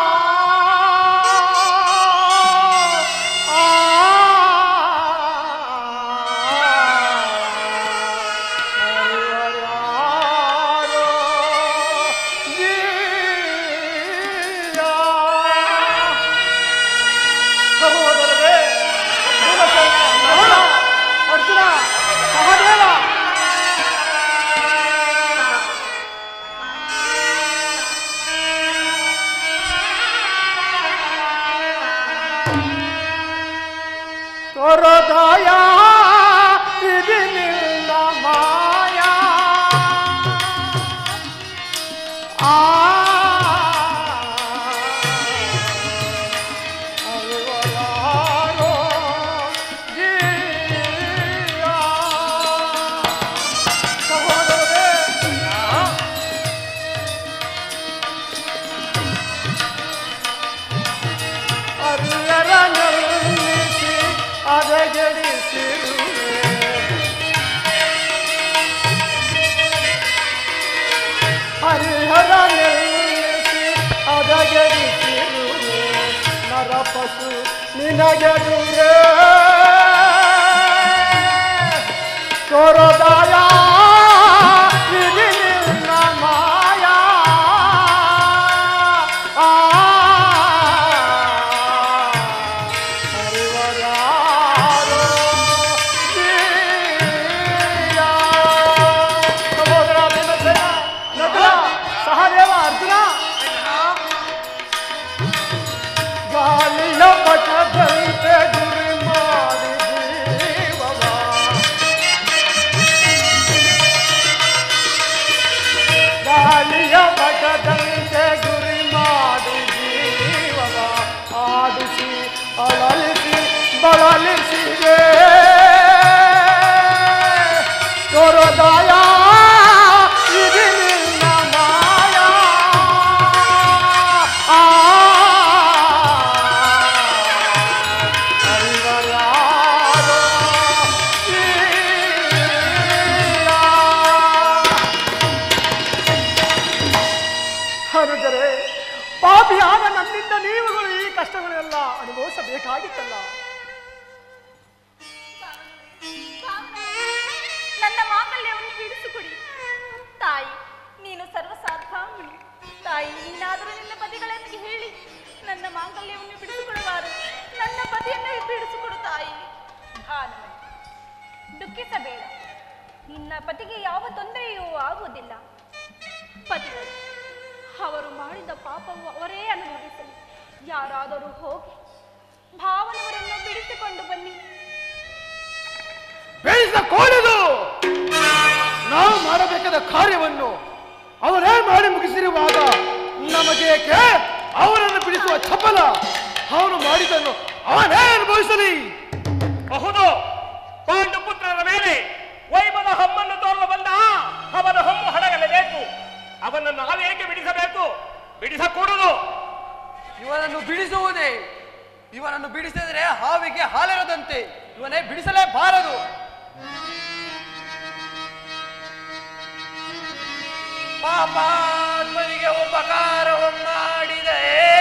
ಸಹೋದರರೇ ಅರ್ಜುನ ಸಹದೇವ ತೊರದಾಯ ಇದನ್ನಿಲ್ಲ ಮಾಯಾ ಆ ಅಳುವಲಾರೋ ಜೀವ. ಸಹೋದರರೇ ಅರಿಯರ ನಿಲ್ಲಿಸಿ ಅದಗೆಡಿಸಿರುವೆ ಹರಿಹರ ನಿಲ್ಲಿಸಿ ಅದಗೆಡಿಸಿರುವೆ ನರಪಶು ನಿನಗೆದುರೇ ಸೊರದಾಯ ವಿಧಿನಿಂದ ಬರದಂತೆ ಗುರಿ ಮಾಡಿ ಜೀವವ ಆಡಿಸಿ ಅಳಲಿಸಿ ಬಳಲಿಸಿದೆ ತೋರದಾಯ ಇದು ನಿನ್ನ ಮಾಯ ಆ ಅರಿವಯಾರೋ ಹನುಜರೆ ಪಾಪಿಯಾದ ನನ್ನಿಂದ ನೀವುಗಳು ಈ ಕಷ್ಟಗಳೆಲ್ಲ ಅನುಭವಿಸಬೇಕಾಗಿತ್ತಲ್ಲ ನನ್ನ ಮಾಂಗಲ್ಯವನ್ನು ಬಿಡಿಸಿಕೊಡಿ ತಾಯಿ ನೀನು ಸರ್ವಸಾಧಾರಣ ತಾಯಿ ನೀನಾದರೂ ನಿನ್ನ ಪತಿಗಳೊಂದಿಗೆ ಹೇಳಿ ನನ್ನ ಮಾಂಗಲ್ಯವನ್ನು ಬಿಡಿಸಿಕೊಡುವಾರು ನನ್ನ ಪತಿಯನ್ನು ಬಿಡಿಸಿಕೊಡು ತಾಯಿ ಭಾನುಮತಿ ದುಃಖಿಸಬೇಡ ನಿನ್ನ ಪತಿಗೆ ಯಾವ ತೊಂದರೆಯೂ ಆಗುವುದಿಲ್ಲ ಪತಿಗಳು ಅವರು ಮಾಡಿದ ಪಾಪವು ಅವರೇ ಅನುಭವಿಸಲಿ ಯಾರಾದರೂ ಹೋಗಿ ಭಾವನವರನ್ನು ಬಿಡಿಸಿಕೊಂಡು ಬನ್ನಿ ಬೆಳೆಸಿದ ಕೋಲದು ನಾವು ಮಾಡಬೇಕಾದ ಕಾರ್ಯವನ್ನು ಅವರೇ ಮಾಡಿ ಮುಗಿಸಿರುವಾಗ ನಮಗೇಕೆ ಅವರನ್ನು ಬಿಡಿಸುವ ಚಪಲ ಅವನು ಮಾಡಿದ್ದನ್ನು ಅವನೇ ಅನುಭವಿಸಲಿ ಬಹುದು ಪಾಂಡುಪುತ್ರರ ಮೇಲೆ ವೈಭವ ಹಮ್ಮನ್ನು ತೋರಲು ಬಂದ ಅವನ ಹಮ್ಮು ಹಡಗಲೇಬೇಕು ಅವನನ್ನು ನಾವೇಕೆ ಬಿಡಿಸಬೇಕು ಬಿಡಿಸಕೂಡದು ಇವನನ್ನು ಬಿಡಿಸುವುದೇ ಇವನನ್ನು ಬಿಡಿಸಿದರೆ ಹಾವಿಗೆ ಹಾಲಿರದಂತೆ ಇವನೇ ಬಿಡಿಸಲೇಬಾರದು ಪಾಪಾತ್ಮನಿಗೆ ಉಪಕಾರವನ್ನು ಮಾಡಿದೆ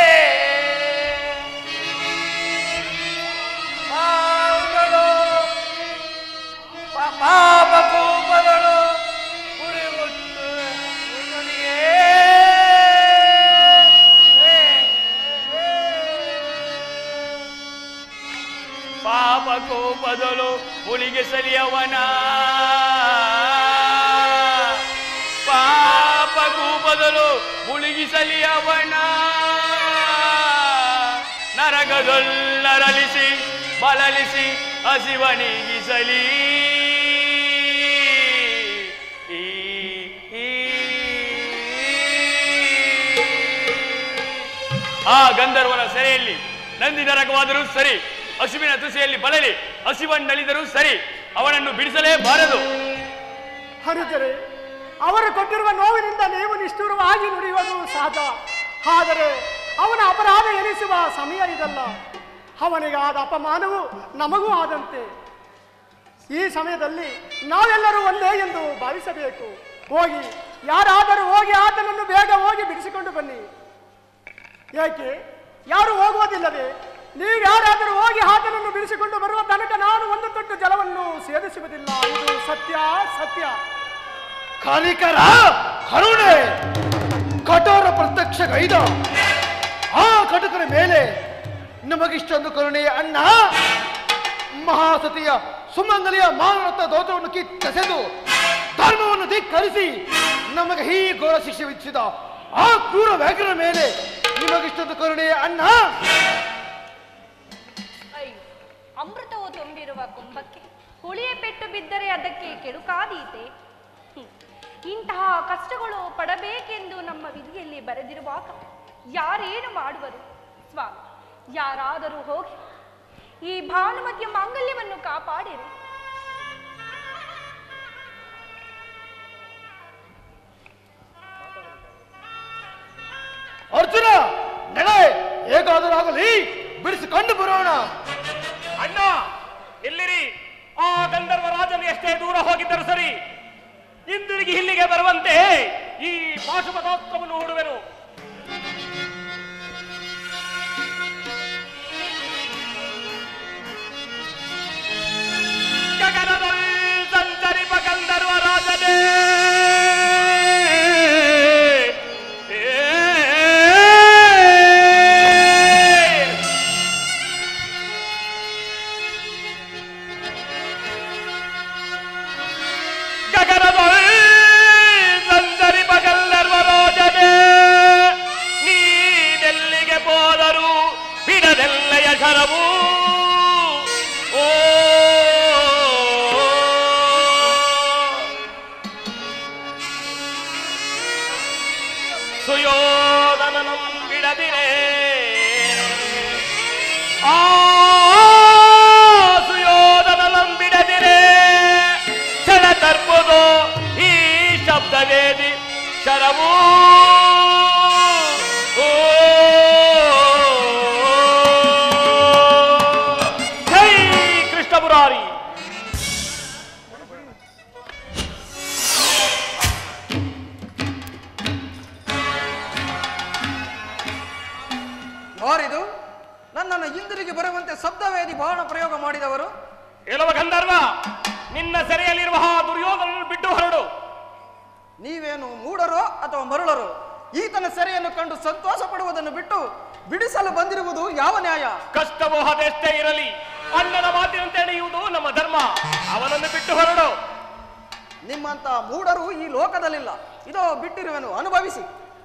ಪಾಪಗಳು ಪಾ- ಪಾಪ ಕೋಪಗಳು ಉರಿಮುಟ್ಟು ಇವನಿಗೆ ಪಾಪಕ್ಕೂ ಬದಲು ಹುಲಿಗೆ ಸಲಿಯವನ ಪಾಪಕ್ಕೂ ಬದಲು ಮುಳುಗಿಸಲಿಯವನ ನರಗದೊಲ್ಲರಲಿಸಿ ಬಲಲಿಸಿ ಹಸಿವನಿಗಿಸಲಿ ಈ ಈ ಆ ಗಂಧರ್ವನ ಸೆರೆಯಲ್ಲಿ ನಂದಿ ನರಕವಾದರೂ ಸರಿ ಹಸುವಿನ ತುಸೆಯಲ್ಲಿ ಬಳಲಿ ಹಸಿವನ್ನಳಿದರೂ ಸರಿ ಅವನನ್ನು ಬಿಡಿಸಲೇಬಾರದು ಹನುಜರೆ ಅವರು ಕೊಟ್ಟಿರುವ ನೋವಿನಿಂದ ನೀವು ನಿಷ್ಠುರವಾಗಿ ನುಡಿಯುವುದು ಸಹಜ ಆದರೆ ಅವನ ಅಪರಾಧ ಎನಿಸುವ ಸಮಯ ಇದಲ್ಲ ಅವನಿಗಾದ ಅಪಮಾನವು ನಮಗೂ ಆದಂತೆ ಈ ಸಮಯದಲ್ಲಿ ನಾವೆಲ್ಲರೂ ಒಂದೇ ಎಂದು ಭಾವಿಸಬೇಕು ಹೋಗಿ ಯಾರಾದರೂ ಹೋಗಿ ಆತನನ್ನು ಬೇಗ ಹೋಗಿ ಬಿಡಿಸಿಕೊಂಡು ಬನ್ನಿ ಏಕೆ ಯಾರು ಹೋಗುವುದಿಲ್ಲವೇ ನೀವು ಯಾರಾದರೂ ಹೋಗಿ ಆತನನ್ನು ಬಿಡಿಸಿಕೊಂಡು ಬರುವ ತನಕ ನಾನು ಒಂದು ತೊಟ್ಟು ಜಲವನ್ನು ಸೇವಿಸುವುದಿಲ್ಲ ಇದು ಸತ್ಯ ಸತ್ಯ ಕಾಲಿಕರ ಕರುಣೆ ಕಠೋರ ಪ್ರತ್ಯಕ್ಷ ಗೈದ ಆ ಕಟಕರ ಮೇಲೆ ನಮಗಿಷ್ಟೊಂದು ಕರುಣೆಯ ಅಣ್ಣ ಮಹಾಸತಿಯ ಸುಮಂಗಲಿಯ ಮಾನರತ್ನ ದೋಷವನ್ನು ಕಿತ್ತೆಸೆದು ಧರ್ಮವನ್ನು ಧಿಕ್ಕರಿಸಿ ನಮಗೆ ಈ ಘೋರ ಶಿಕ್ಷೆ ವಿಧಿಸಿದ ಆ ಕ್ರೂರ ವ್ಯಾಘ್ರನ ಮೇಲೆ ನಿಮಗಿಷ್ಟೊಂದು ಕರುಣೆಯ ಅಣ್ಣ ಅಯ್ಯೋ ಅಮೃತವು ತುಂಬಿರುವ ಕುಂಭಕ್ಕೆ ಹುಳಿಯ ಪೆಟ್ಟು ಬಿದ್ದರೆ ಅದಕ್ಕೆ ಕೆಡುಕಾದೀತೆ ಹ್ಮ್. ಇಂತಹ ಕಷ್ಟಗಳು ಪಡಬೇಕೆಂದು ನಮ್ಮ ವಿಧಿಯಲ್ಲಿ ಬರೆದಿರುವಾಗ ಯಾರೇನು ಮಾಡುವರು ಸ್ವಾಮಿ ಯಾರಾದರೂ ಹೋಗಿ ಈ ಭಾನುಮತಿಯ ಮಾಂಗಲ್ಯವನ್ನು ಕಾಪಾಡಿರಿ ಅರ್ಜುನ ನಡೆ ಹೇಗಾದರೂ ಆಗಲಿ ಬಿಡಿಸಿಕೊಂಡು ಬರೋಣ ಅಣ್ಣ ಎಲ್ಲಿರಿ ಆ ಗಂಧರ್ವ ರಾಜನು ಎಷ್ಟೇ ದೂರ ಹೋಗಿದ್ದರು ಸರಿ ಹಿಂದಿರುಗಿ ಇಲ್ಲಿಗೆ ಬರುವಂತೆ ಈ ಪಾಶುಪತಾಸ್ತ್ರವನ್ನು ಹೂಡುವೆನು ಗಗನದಲ್ಲಿ ಸಂಚರಿಪ ಗಂಧರ್ವ ರಾಜನೇ ಏ ಗಗನದಲ್ಲಿ ಸಂಚರಿಪ ಗಂಧರ್ವ ರಾಜನೇ ಸುಯೋಧನನಂ ಬಿಡದಿರೆ ಆ ಸುಯೋಧನನಂ ಬಿಡದಿರೆ ಕ್ಷಣ ತರ್ಪುದು ಈ ಶಬ್ದವೇದಿ ಶರವೂ ಓ ಜೈ ಕೃಷ್ಣ ಮುರಾರಿ ಯಾರಿದು ನನ್ನನ್ನು ಹಿಂದಿರುಗಿ ಬರುವಂತೆ ಶಬ್ದವೇದಿ ಬಾಣ ಪ್ರಯೋಗ ಮಾಡಿದವರು ಎಲವ ಗಂಧರ್ವ ನಿನ್ನ ಸೆರೆಯಲ್ಲಿರುವ ಆ ದುರ್ಯೋಧನನ್ನು ಬಿಟ್ಟು ಹೊರಡು ನೀವೇನು ಮೂಢರೋ ಅಥವಾ ಮರುಳರೋ ಈತನ ಸೆರೆಯನ್ನು ಕಂಡು ಸಂತೋಷ ಪಡುವುದನ್ನು ಬಿಟ್ಟು ಬಿಡಿಸಲು ಬಂದಿರುವುದು ಯಾವ ನ್ಯಾಯ ಕಷ್ಟವೋ ಅದೆಷ್ಟೇ ಇರಲಿ ಅಣ್ಣನ ಮಾತಿನಂತೆ ನಡೆಯುವುದು ನಮ್ಮ ಧರ್ಮ ಅವನನ್ನು ಬಿಟ್ಟು ಹೊರಡು ನಿಮ್ಮಂತ ಮೂಢರು ಈ ಲೋಕದಲ್ಲಿಲ್ಲ ಇದೋ ಬಿಟ್ಟಿರುವೆನು ಅನುಭವಿಸಿ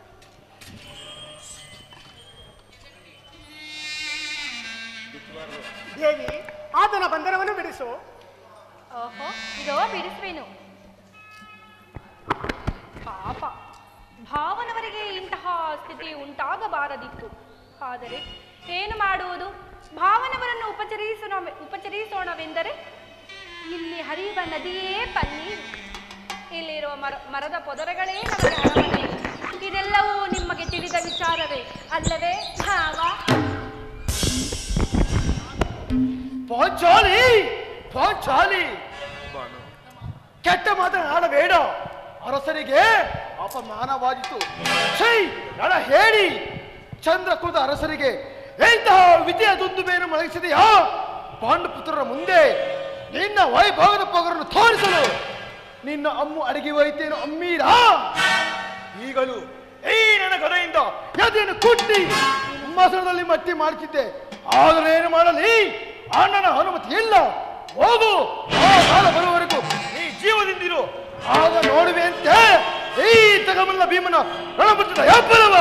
ದೇವಿ ಆತನ ಬಂಧನವನ್ನು ಬಿಡಿಸು ಓಹೋ ಇದೋ ಬಿಡಿಸುವೆನು ಪಾಪ ಭಾವನವರಿಗೆ ಇಂತಹ ಸ್ಥಿತಿ ಉಂಟಾಗಬಾರದಿತ್ತು ಆದರೆ ಏನು ಮಾಡುವುದು ಭಾವನವರನ್ನು ಉಪಚರಿಸೋಣ ಉಪಚರಿಸೋಣವೆಂದರೆ ಇಲ್ಲಿ ಹರಿಯುವ ನದಿಯೇ ಪನ್ನೀರು ಇಲ್ಲಿರುವ ಮರ ಮರದ ಪೊದರೆಗಳೇ ನಮಗೆ ಅರಮನೆ ಇದೆಲ್ಲವೂ ನಿಮಗೆ ತಿಳಿದ ವಿಚಾರವೇ ಅಲ್ಲವೇ ಭಾವ ಪಾಂಚಾಲಿ ಪಾಂಚಾಲಿ ಕೆಟ್ಟ ಮಾತನಾಡಬೇಡ ಅರಸರಿಗೆ ಅಪಮಾನವಾದಿತು ಛೈ ನಡ ಹೇಳಿ ಚಂದ್ರಕೃತ ಅರಸರಿಗೆ ಎಂತಹ ವಿದ್ಯೆಯ ದುಂದುಬೆಯನ್ನು ಮೊಳಗಿಸಿದೆಯಾ ಪಾಂಡುಪುತ್ರರ ಮುಂದೆ ನಿನ್ನ ವೈಭವದ ಪೊಗರನ್ನು ತೋರಿಸಲು ನಿನ್ನ ಅಮ್ಮು ಅಡಿಗೆ ಹೋಯ್ತೇನು ಅಮ್ಮೀರಾ ಈಗಲೂ ಈ ನನ್ನ ಗದೆಯಿಂದ ಎದೆಯನ್ನು ಕುಟ್ಟಿ ಸಿಂಹಾಸನದಲ್ಲಿ ಮಟ್ಟಿ ಮಾಡುತ್ತಿದ್ದೆ ಆದರೆ ಏನು ಮಾಡಲಿ ಅಣ್ಣನ ಅನುಮತಿ ಇಲ್ಲ ಹೋಗು ಆ ಕಾಲ ಬರುವವರೆಗೂ ನೀ ಜೀವದಿಂದಿರು ಆಗ ನೋಡುವೆ ಅಂತೆ ಈ ತಗಮಲ್ಲ ಭೀಮನ ರಣಪುಟ್ಟದ ಹೆಬ್ಬಲವ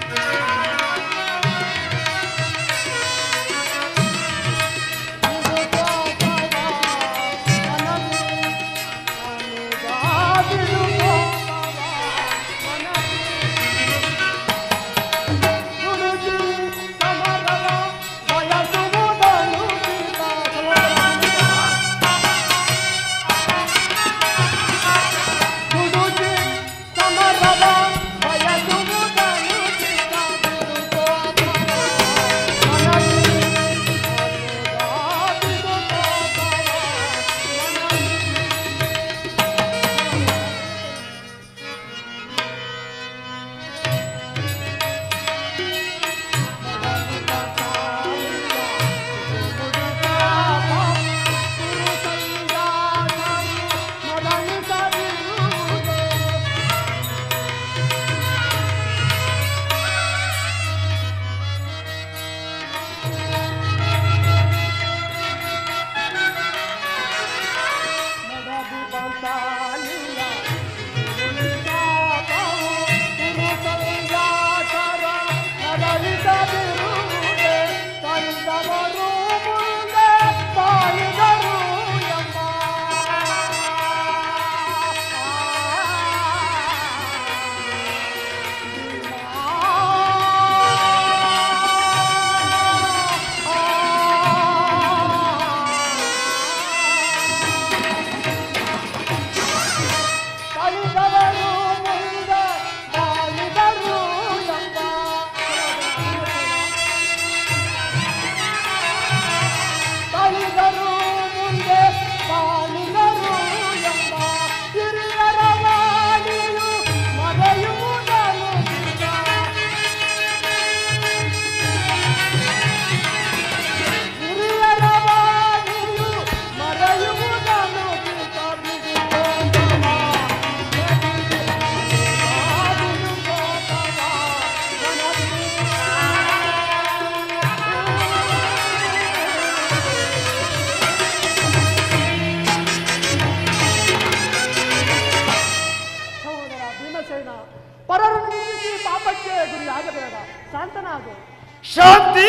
ಿ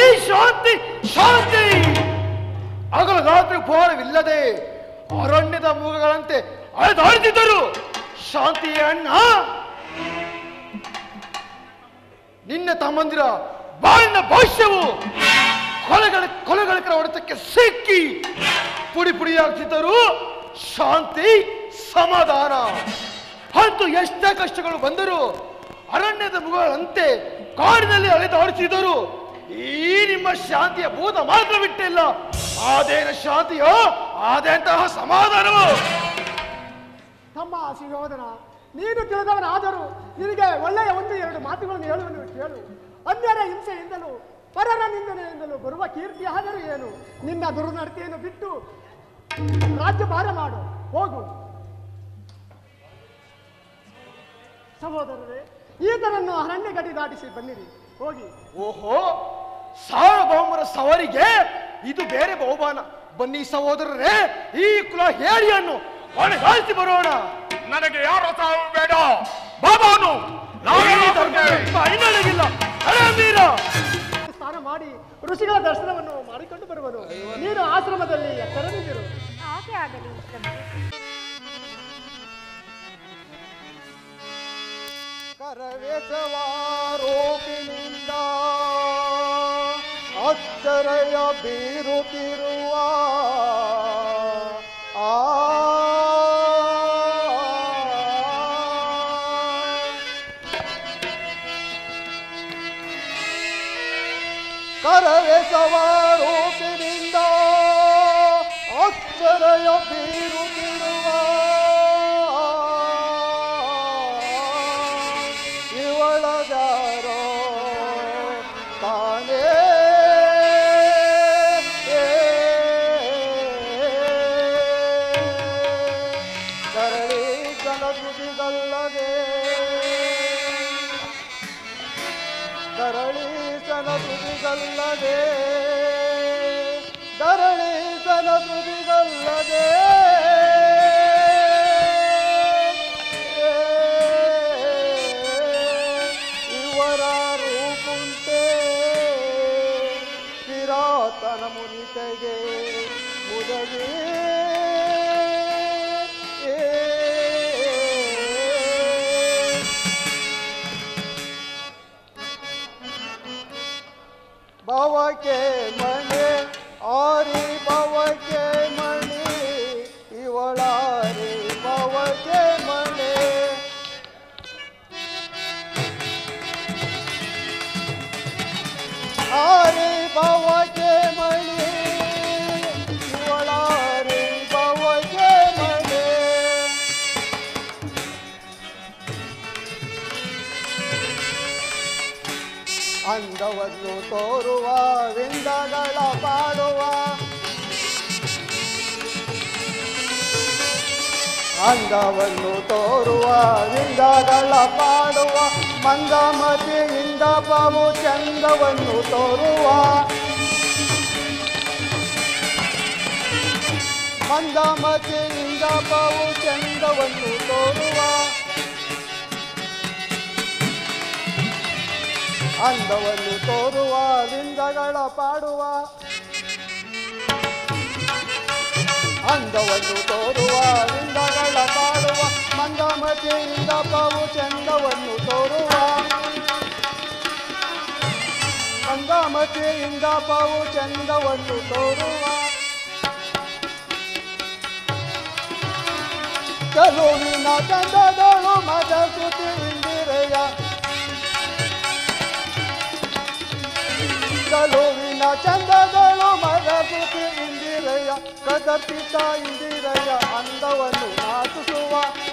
ಶಾಂತಿ ಶಾಂತಿ ಹಗಲು ರಾತ್ರಿ ಭಾರವಿಲ್ಲದೆ ಅರಣ್ಯದ ಮೂಗಗಳಂತೆ ಅಳೆದಾಡುತ್ತಿದ್ದರು ಶಾಂತಿ ಅಣ್ಣ ನಿನ್ನ ತಮ್ಮಂದಿರ ಬಾಳಿನ ಭವಿಷ್ಯವು ಕೊಲೆಗಳ ಕೊಲೆಗಳ ಹೊಡೆತಕ್ಕೆ ಸಿಕ್ಕಿ ಪುಡಿ ಪುಡಿಯಾಗ್ತಿದ್ದರು ಶಾಂತಿ ಸಮಾಧಾನ ಅಂತೂ ಎಷ್ಟೇ ಕಷ್ಟಗಳು ಬಂದರೂ ಅರಣ್ಯದ ಮೃಗಗಳಂತೆ ಕಾಡಿನಲ್ಲಿ ಅಲೆದಾಡುತ್ತಿದ್ದರು ಈ ನಿಮ್ಮ ಶಾಂತಿಯ ಭೂತ ಮಾತ್ರ ಬಿಟ್ಟಿಲ್ಲ ಅದೇನ ಶಾಂತಿಯೋ ಆದಂತಹ ಸಮಾಧಾನವೋ ತಮ್ಮ ಸುಯೋಧನ ನೀನು ತಿಳಿದವನಾದರೂ ನಿನಗೆ ಒಳ್ಳೆಯ ಒಂದು ಎರಡು ಮಾತುಗಳನ್ನು ಹೇಳುವನ್ನು ಕೇಳು ಅನ್ಯರ ಹಿಂಸೆಯಿಂದಲೂ ಪರರ ನಿಂದನೆಯಿಂದಲೂ ಬರುವ ಕೀರ್ತಿ ಆದರೂ ಏನು ನಿನ್ನ ದುರ್ನಡತೆಯನ್ನು ಬಿಟ್ಟು ರಾಜ್ಯಭಾರ ಮಾಡು ಹೋಗು ಸಹೋದರರೇ ಈತನನ್ನು ಅರಣ್ಯ ಗಡಿ ದಾಟಿಸಿ ಬನ್ನಿರಿ ಹೋಗಿ ಓಹೋ ಸಾರ್ವಭೌಮರ ಸವರಿಗೆ ಇದು ಬೇರೆ ಬಹುಮಾನ ಬನ್ನಿ ಸಹೋದರರೇ ಈ ಕುಲ ಹೇಳಿಯನ್ನು ಒಣಗಾಯಿಸಿ ಬರೋಣ ನನಗೆ ಯಾರ ಸಾವು ಬೇಡ ಬಾಬಾನು ಈ ಧರ್ಮ ಹಿನ್ನಡೆಗಿಲ್ಲ ಅರೆ ವೀರ ಸ್ನಾನ ಮಾಡಿ ಋಷಿಗಳ ದರ್ಶನವನ್ನು ಮಾಡಿಕೊಂಡು ಬರುವನು ನೀನು ಆಶ್ರಮದಲ್ಲಿ ಎಚ್ಚರದಿಂದಿರು ಹಾಗೆ ಆಗಲಿ ಪ್ರಭು ಕರವೆಸವಾರೋಪಿನಿಂದ ಅಚ್ಚರಯ ಬೀರುತ್ತಿರುವ ಆ ಕರವೆಸವಾರೋಪಿನಿಂದ ಅಕ್ಷರಯ ಬೀರುತ್ತಿರುವ ಇವಳದಾರೋ ತಾನೇ ಕರಳಿ ಕನಸುದಿಗಲ್ಲದೆ ಕರಳೀಸನ ತುದಿಗಲ್ಲದೆ ಕರಳೀಸನ ತುದಿಗಲ್ಲದೆ ಇವರ ರೂಪುಂಟೆ ಕಿರಾತನ ಮುನಿತೆಗೆ ಮುದಗಿ ಭವಕ್ಕೆ ಮಣಿ ಆರಿ ಭವಕ್ಕೆ ಮಣಿ ಇವಳಾರಿ ಭವಕ್ಕೆ ಮಣಿ ಆರಿ ಭವಕ್ಕೆ ಮಣಿ ಇವಳಾರಿ ಭವಕ್ಕೆ ಮಣಿ ಅಂದವನ್ನು ತೋರುವ ವಿಂದಗಳ ಪಾಡುವ ಅಂದವನ್ನು ತೋರುವ ವಿಂದಗಳ ಪಾಡುವ ಮಂದಮತಿಯಿಂದ ಪಾವು ಚಂದವನ್ನು ತೋರುವ ಮಂದಮತಿಯಿಂದ ಪಾವು ಚಂದವನ್ನು ತೋರುವ ಅಂದವನ್ನು ತೋರುವ ಲಿಂಗಗಳ ಪಾಡುವ ಅಂದವನ್ನು ತೋರುವ ಲಿಂಗಗಳ ಪಾಡುವ ಮಂದಮತಿಯಿಂದ ಪಾವು ಚಂದವನ್ನು ತೋರುವ ಮಂದಮತಿಯಿಂದ ಪಾವು ಚಂದವನ್ನು ತೋರುವ ಚಲುವಿನ ಚಂದದಳು ಮದ ಸುತಿ ಇಂದಿರೆಯ ಚಲುವಿನ ಚಂದದಳು ಮರಗುತಿ ಇಂದಿರೆಯ ಕದಪಿತ ಇಂದಿರೆಯ ಅಂದವನ್ನು ನಾಚಿಸುವ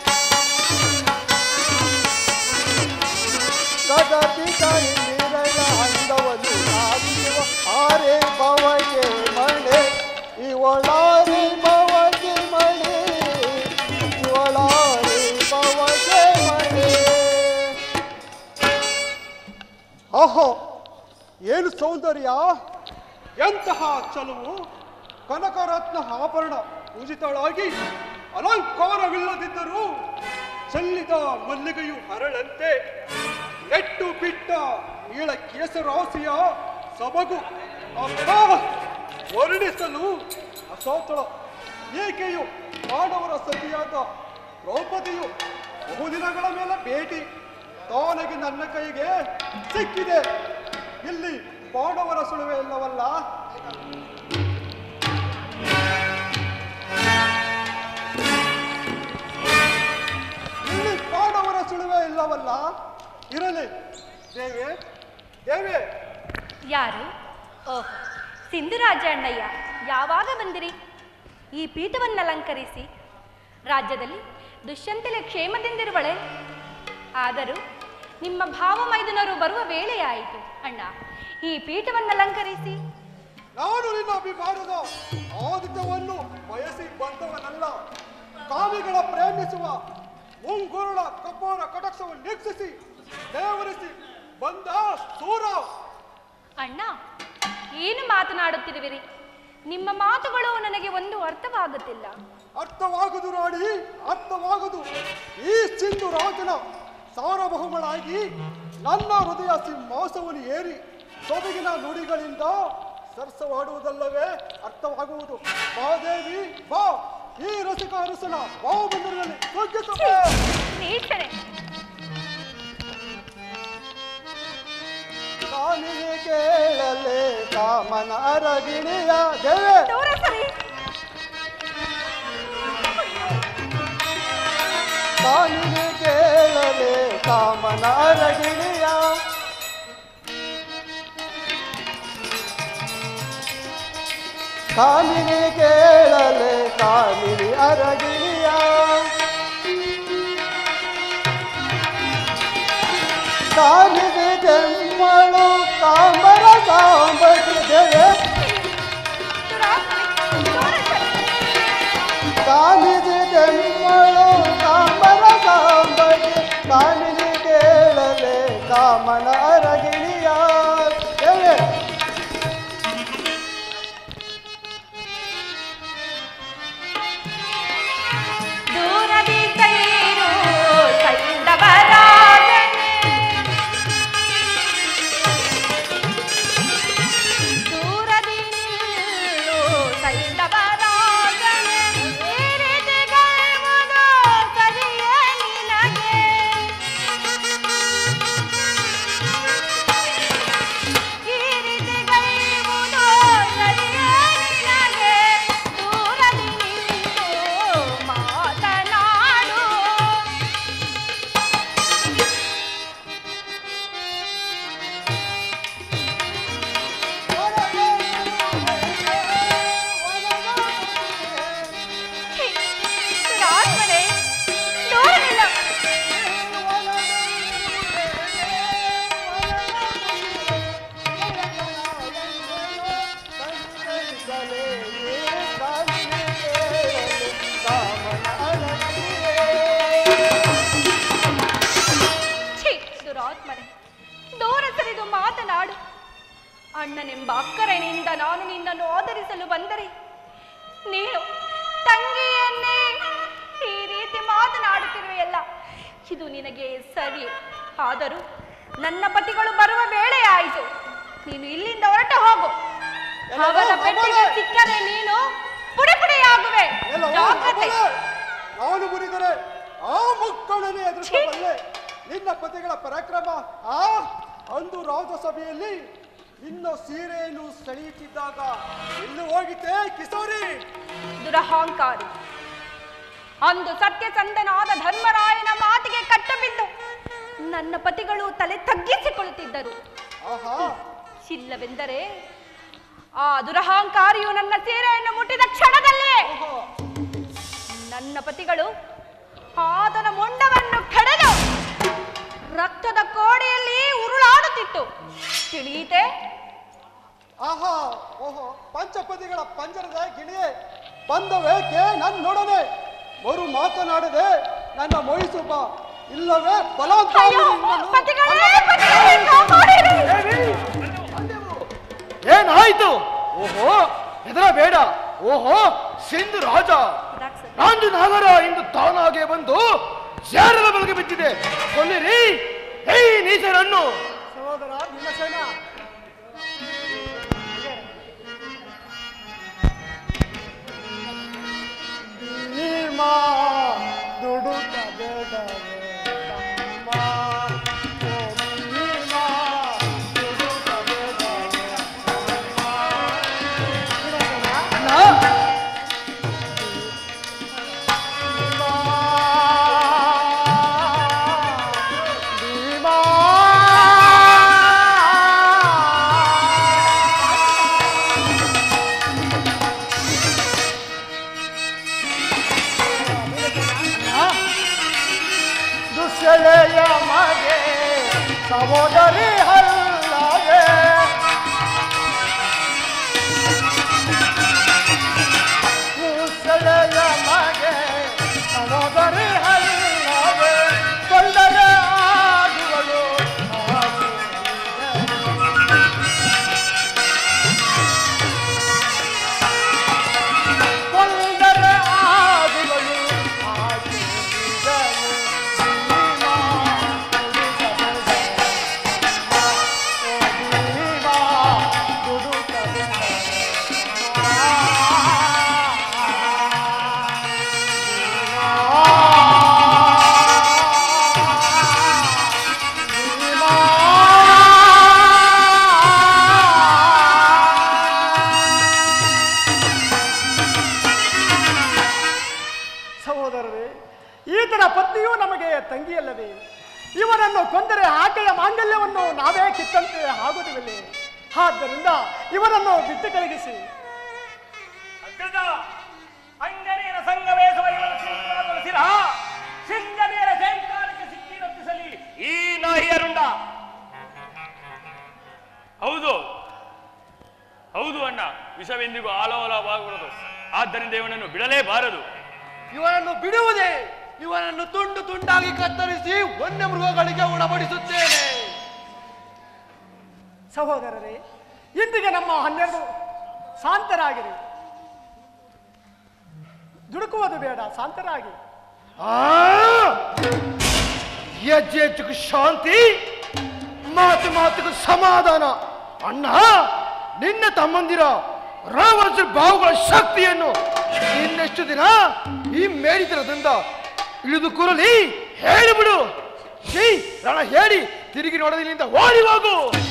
ಕದಪಿತ ಇಂದಿರೆಯ ಅಂದವನ್ನು ನಾಚಿಸುವ ಆರೆ ಭವಗೆ ಮಣೆ ಇವಳಾರಿ ಭವಗೆ ಮಣೆ ಇವಳಾರಿ ಭವಗೆ ಮಣೆ ಆಹೋ ಏನು ಸೌಂದರ್ಯ ಎಂತಹ ಚಲುವು ಕನಕರತ್ನ ಆಭರಣ ಪೂಜಿತಳಾಗಿ ಅಲಂಕಾರವಿಲ್ಲದಿದ್ದರೂ ಚೆಲ್ಲಿದ ಮಲ್ಲಿಗೆಯು ಹರಳಂತೆ ನೆಟ್ಟು ಬಿಟ್ಟ ನೀಳ ಕೇಸರಾಸಿಯ ಸೊಬಗು ಅಬ್ಬಾ! ವರ್ಣಿಸಲು ಅಸಾತಳ ಏಕೆಯು ಮಾನವರ ಸತಿಯಾದ ದ್ರೌಪದಿಯು ಬಹುದಿನಗಳ ಮೇಲೆ ಭೇಟಿ ತಾನಗೆ ನನ್ನ ಕೈಗೆ ಸಿಕ್ಕಿದೆ ಇಲ್ಲಿ ಪಾಂಡವರ ಸುಳುವೆ ಇಲ್ಲವಲ್ಲ ಇಲ್ಲಿ ಪಾಂಡವರ ಸುಳುವೆ ಇಲ್ಲವಲ್ಲ ಇರಲಿ ದೇವೆ ದೇವೆ ಯಾರು ಓಹ್ ಸಿಂಧುರಾಜ ಅಣ್ಣಯ್ಯ ಯಾವಾಗ ಬಂದಿರಿ ಈ ಪೀಠವನ್ನು ಅಲಂಕರಿಸಿ ರಾಜ್ಯದಲ್ಲಿ ದುಷ್ಯಂತಲೆ ಕ್ಷೇಮದಿಂದಿರುವಳೆ ಆದರೂ ನಿಮ್ಮ ಭಾವ ಮೈದುನರು ಬರುವ ವೇಳೆಯಾಯಿತು ಅಣ್ಣ ಈ ಪೀಠವನ್ನು ಅಲಂಕರಿಸಿ ನಾನು ನಿನ್ನ ಅಭಿಮಾನದ ಆದಿತ್ಯವನ್ನು ಬಯಸಿ ಬಂದವನಲ್ಲ ಕಾಮಿಗಳ ಪ್ರೇಮಿಸುವ ಮುಂಗುರುಳ ಕಪೋರ ಕಟಕ್ಷವನ್ನು ನಿಕ್ಷಿಸಿ ದೇವರಿಸಿ ಬಂದ ಸೂರ ಅಣ್ಣ ಏನು ಮಾತನಾಡುತ್ತಿರುವಿರಿ ನಿಮ್ಮ ಮಾತುಗಳು ನನಗೆ ಒಂದು ಅರ್ಥವಾಗುತ್ತಿಲ್ಲ ಅರ್ಥವಾಗುದು ರಾಣಿ ಅರ್ಥವಾಗುದು ಈ ಸಿಂಧು ರಾಜನ ಸಾರ್ವಭೌಮಳಾಗಿ ನನ್ನ ಹೃದಯ ಸಿಂಹಾಸವನ್ನು ಏರಿ ಸೊಬಗಿನ ನುಡಿಗಳಿಂದ ಸರಸವಾಡುವುದಲ್ಲವೇ ಅರ್ಥವಾಗುವುದು ಮಾದೇವಿ ಬಾ ಈ ರಸಿಕ ಅರಸನ ಬಾಹುಬಂಧನಲ್ಲಿ ಸ್ವರ್ಗಿಸಬೇ ನೀಚನೆ ಕಾಲಿಗೆ ಕೇಳಲೆ ಕಾಮನ ಅರಗಿಣಿಯ ದೇವೆ ದೂರ ಸರಿ ಕಾಲಿಗೆ ಕೇಳಲೆ ಕಾಮನ ಅರಗಿಣಿಯ ಕಾಲಿಗೆ ಕೇಳಲೆ ಕಾಲಿನಿ ಅರಗಿಣಿಯ ಕಾಲಿಗೆ ಕೆಮ್ಮಳು ಕಾಮರ ಕಾಂಬಡಿದೆ ಕಾಲಿಗೆ ಕೆಮ್ಮಳು ಕಾಮರ ಕಾಂಬಡಿ ಕಾಲಿಗೆ ಕೇಳಲೆ ಕಾಮನ ಅರಗಿಣಿಯ ದೇವೆ ದೂರದಿ ಸೈರು ಸೈಂಧವರಾಜನೇ. ದೂರದಿ ನಿಲ್ಲು ಸೈಂಧವರಾಜನೇ. ಈ ರೀತಿ ಗೈವುದು ಸರಿಯೇ ನಿನಗೆ? ಈ ರೀತಿ ಗೈವುದು ಸರಿಯೇ ನಿನಗೆ? ದೂರದಿ ನಿಂತು ಮಾತನಾಡು ಛೀ, ರಾಜ್ಮನೆ, ದೂರ ನಿಲ್ಲು. ಛೀ, ದುರಾತ್ಮನೆ ದೂರ ಸರಿದು ಮಾತನಾಡು ಅಣ್ಣನೆಂಬ ಅಕ್ಕರೆನಿಂದ ನಾನು ನಿನ್ನನ್ನು ಆದರಿಸಲು ಬಂದರೆ ನೀನು ತಂಗಿಯನ್ನೇ ಈ ರೀತಿ ಮಾತನಾಡುತ್ತಿರುವೆಯಲ್ಲ ಇದು ನಿನಗೆ ಸರಿ ಆದರೂ ನನ್ನ ಪತಿಗಳು ಬರುವ ವೇಳೆ ಆಯಿತು ನೀನು ಇಲ್ಲಿಂದ ಹೊರಟು ಹೋಗು ಅವರ ಪೆಟ್ಟಿಗೆ ಸಿಕ್ಕರೆ ನೀನು ಪುಡಿ ಪುಡಿಯಾಗುವೆ ಎಲ್ಲ ಜಾಗ್ರತೆ ನಾನು ಮುರಿದರೆ ಆ ಮಕ್ಕಳನ್ನೇ ಎದುರಿಸಬಲ್ಲೆ ನಿನ್ನ ಪತಿಗಳ ಪರಾಕ್ರಮ ಆ ಅಂದು ರಾಜಸಭೆಯಲ್ಲಿ ನಿನ್ನ ಸೀರೆಯನ್ನು ಸೆಳೆಯುತ್ತಿದ್ದಾಗ ಎಲ್ಲಿ ಹೋಗಿದ್ದೆ ಕಿಸೋರಿ ದುರಹಂಕಾರಿ ಅಂದು ಸತ್ಯಸಂಧನಾದ ಧರ್ಮರಾಯನ ಮಾತಿಗೆ ಕಟ್ಟಬಿದ್ದು ನನ್ನ ಪತಿಗಳು ತಲೆ ತಗ್ಗಿಸಿಕೊಳ್ಳುತ್ತಿದ್ದರು ಆಹಾ ಇಲ್ಲವೆಂದರೆ ಆ ದುರಹಂಕಾರಿಯು ನನ್ನ ಸೀರೆಯನ್ನು ಮುಟ್ಟಿದ ಕ್ಷಣದಲ್ಲೇ ಆಹಾ ನನ್ನ ಪತಿಗಳು ಆತನ ಮೊಂಡವನ್ನು ಕಡೆದು ರಕ್ತದ ಕೋಡಿಯಲ್ಲಿ ಉರುಳಾಡುತ್ತಿತ್ತು ತಿಳಿಯಿತೆ ಆಹಾ ಓಹೋ ಪಂಚಪದಿಗಳ ಪಂಜರದ ಗಿಣಿಯೇ ಬಂದವೇಕೆ ನನ್ನೊಡನೆ ಮರು ಮಾತನಾಡದೆ ನನ್ನ ಮೊಯಿಸು ಬಾ ಇಲ್ಲವೇ ಬಲಾತ್ಕಾರಿ ಅಯ್ಯೋ, ನಿನ್ನನ್ನು ಪತಿಗಳೇ, ಪತಿಗಳೇ, ಕಾಪಾಡಿರಿ. ಏನಾಯ್ತು ಓಹೋ ಹೆದರಬೇಡ ಓಹೋ ಸಿಂಧು ರಾಜ ಇದಾಕ್ ಸರ್. ರಾಂಜು ನಾಗರ ಇಂದು ತಾನಾಗೆ ಬಂದು ಶಾರದ ಬಲಗೆ ಬಿದ್ದಿದೆ ಕೊಲ್ಲಿರಿ ಹೇ ನೀಚರನ್ನು ಸಹೋದರ ಭೀಮಸೇನ ದುಡುಕ ಬೇಡವೇ ತಮ್ಮ ಓ ಭೀಮ ದುಡುಕ ಬೇಡವೇ ಅಣ್ಣ ದುಶ್ಯಲೆಯ ಮಗೆ ಸಹೋದರಿ ಹಲ್ಲವೇ ದುಶ್ಯಲೆಯ ಮಗೆ ಸಹೋದರಿ ಹಲ್ಲವೇ ಕೊಂಡರೆ ಆಗುವಳು ಕೊಂಡರೆ ಆಗುವಳು ಆಗುವುದನು ಸಹೋದರರೇ ಈತನ ಪತ್ನಿಯೂ ನಮಗೆ ತಂಗಿಯಲ್ಲವೇ ಇವರನ್ನು ಕೊಂದರೆ ಆಕೆಯ ಮಾಂಗಲ್ಯವನ್ನು ನಾವೇ ಕಿತ್ತಂತೆ ಆಗುವುದಿಲ್ಲ ಆದ್ದರಿಂದ ಇವರನ್ನು ಬಿಟ್ಟು ಕಳಗಿಸಿ ಅಗ್ರಜ ಅಂಗನೆಯರ ಸಂಗವೇಶವ ಇವರ ಶೀಘ್ರಗೊಳಿಸಿರ ಸಿಂಗನೆಯರ ಜಯಂಕಾರಕ್ಕೆ ಸಿಕ್ಕಿ ರಪ್ಪಿಸಲಿ ಈ ನಾಯಿಯರುಂಡ ಹೌದು ಹೌದು ಅಣ್ಣ ವಿಷವೆಂದಿಗೂ ಆಲೋಲವಾಗುವುದು ಆದ್ದರಿಂದ ಇವನನ್ನು ಬಿಡಲೇಬಾರದು ಇವನನ್ನು ಬಿಡುವುದೇ ಇವನನ್ನು ತುಂಡು ತುಂಡಾಗಿ ಕತ್ತರಿಸಿ ವನ್ಯ ಮೃಗಗಳಿಗೆ ಉಣಬಡಿಸುತ್ತೇನೆ ಸಹೋದರರೇ ಇಂದಿಗೆ ನಮ್ಮ ಹನ್ನೆರಡು ಶಾಂತರಾಗಿರಿ ದುಡುಕುವುದು ಬೇಡ ಶಾಂತರಾಗಿ ಆ ಹೆಜ್ಜೆ ಹೆಜ್ಜೆಗೂ ಶಾಂತಿ ಮಾತು ಮಾತುಗೂ ಸಮಾಧಾನ ಅಣ್ಣ ನಿನ್ನ ತಮ್ಮಂದಿರ ರಾವಣ ಬಾವುಗಳ ಶಕ್ತಿಯನ್ನು ಇನ್ನೆಷ್ಟು ದಿನ ಈ ಮೇಡಿತನದಿಂದ ಇಳಿದು ಕೂರಲಿ ಹೇಳಿಬಿಡು ಶ್ರೀ ರಣ ಹೇಳಿ ತಿರುಗಿ ನೋಡದಿಲ್ಲಿಂದ ಓಡಿ ಹೋಗು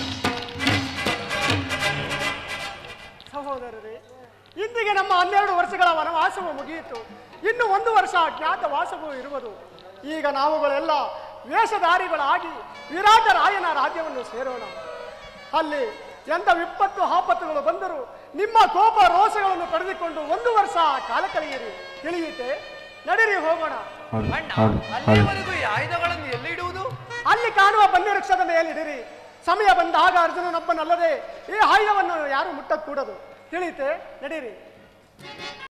ಸಹೋದರರೇ ಇಂದಿಗೆ ನಮ್ಮ ಹನ್ನೆರಡು ವರ್ಷಗಳ ವನವಾಸವು ಮುಗಿಯಿತು ಇನ್ನು ಒಂದು ವರ್ಷ ಅಜ್ಞಾತವಾಸವೂ ಇರುವುದು ಈಗ ನಾವುಗಳೆಲ್ಲ ವೇಷಧಾರಿಗಳಾಗಿ ವಿರಾಟ ರಾಯನ ರಾಜ್ಯವನ್ನು ಸೇರೋಣ ಅಲ್ಲಿ ಎಂಥ ವಿಪತ್ತು ಆಪತ್ತುಗಳು ಬಂದರೂ ನಿಮ್ಮ ಕೋಪ ರೋಷಗಳನ್ನು ಪಡೆದುಕೊಂಡು ಒಂದು ವರ್ಷ ಕಾಲ ಕಳೆಯಿರಿ ತಿಳಿಯುತ್ತೆ ನಡೀರಿ ಹೋಗೋಣ ಅಲ್ಲಿವರೆಗೂ ಈ ಆಯುಧಗಳನ್ನು ಎಲ್ಲಿಡುವುದು ಅಲ್ಲಿ ಕಾಣುವ ಬನ್ನಿ ವೃಕ್ಷದ ಮೇಲಿಡಿರಿ ಸಮಯ ಬಂದಾಗ ಅರ್ಜುನನೊಬ್ಬನಲ್ಲದೆ ಈ ಆಯುಧವನ್ನು ಯಾರು ಮುಟ್ಟக்கூಡದು ತಿಳಿಯುತ್ತೆ ನಡೀರಿ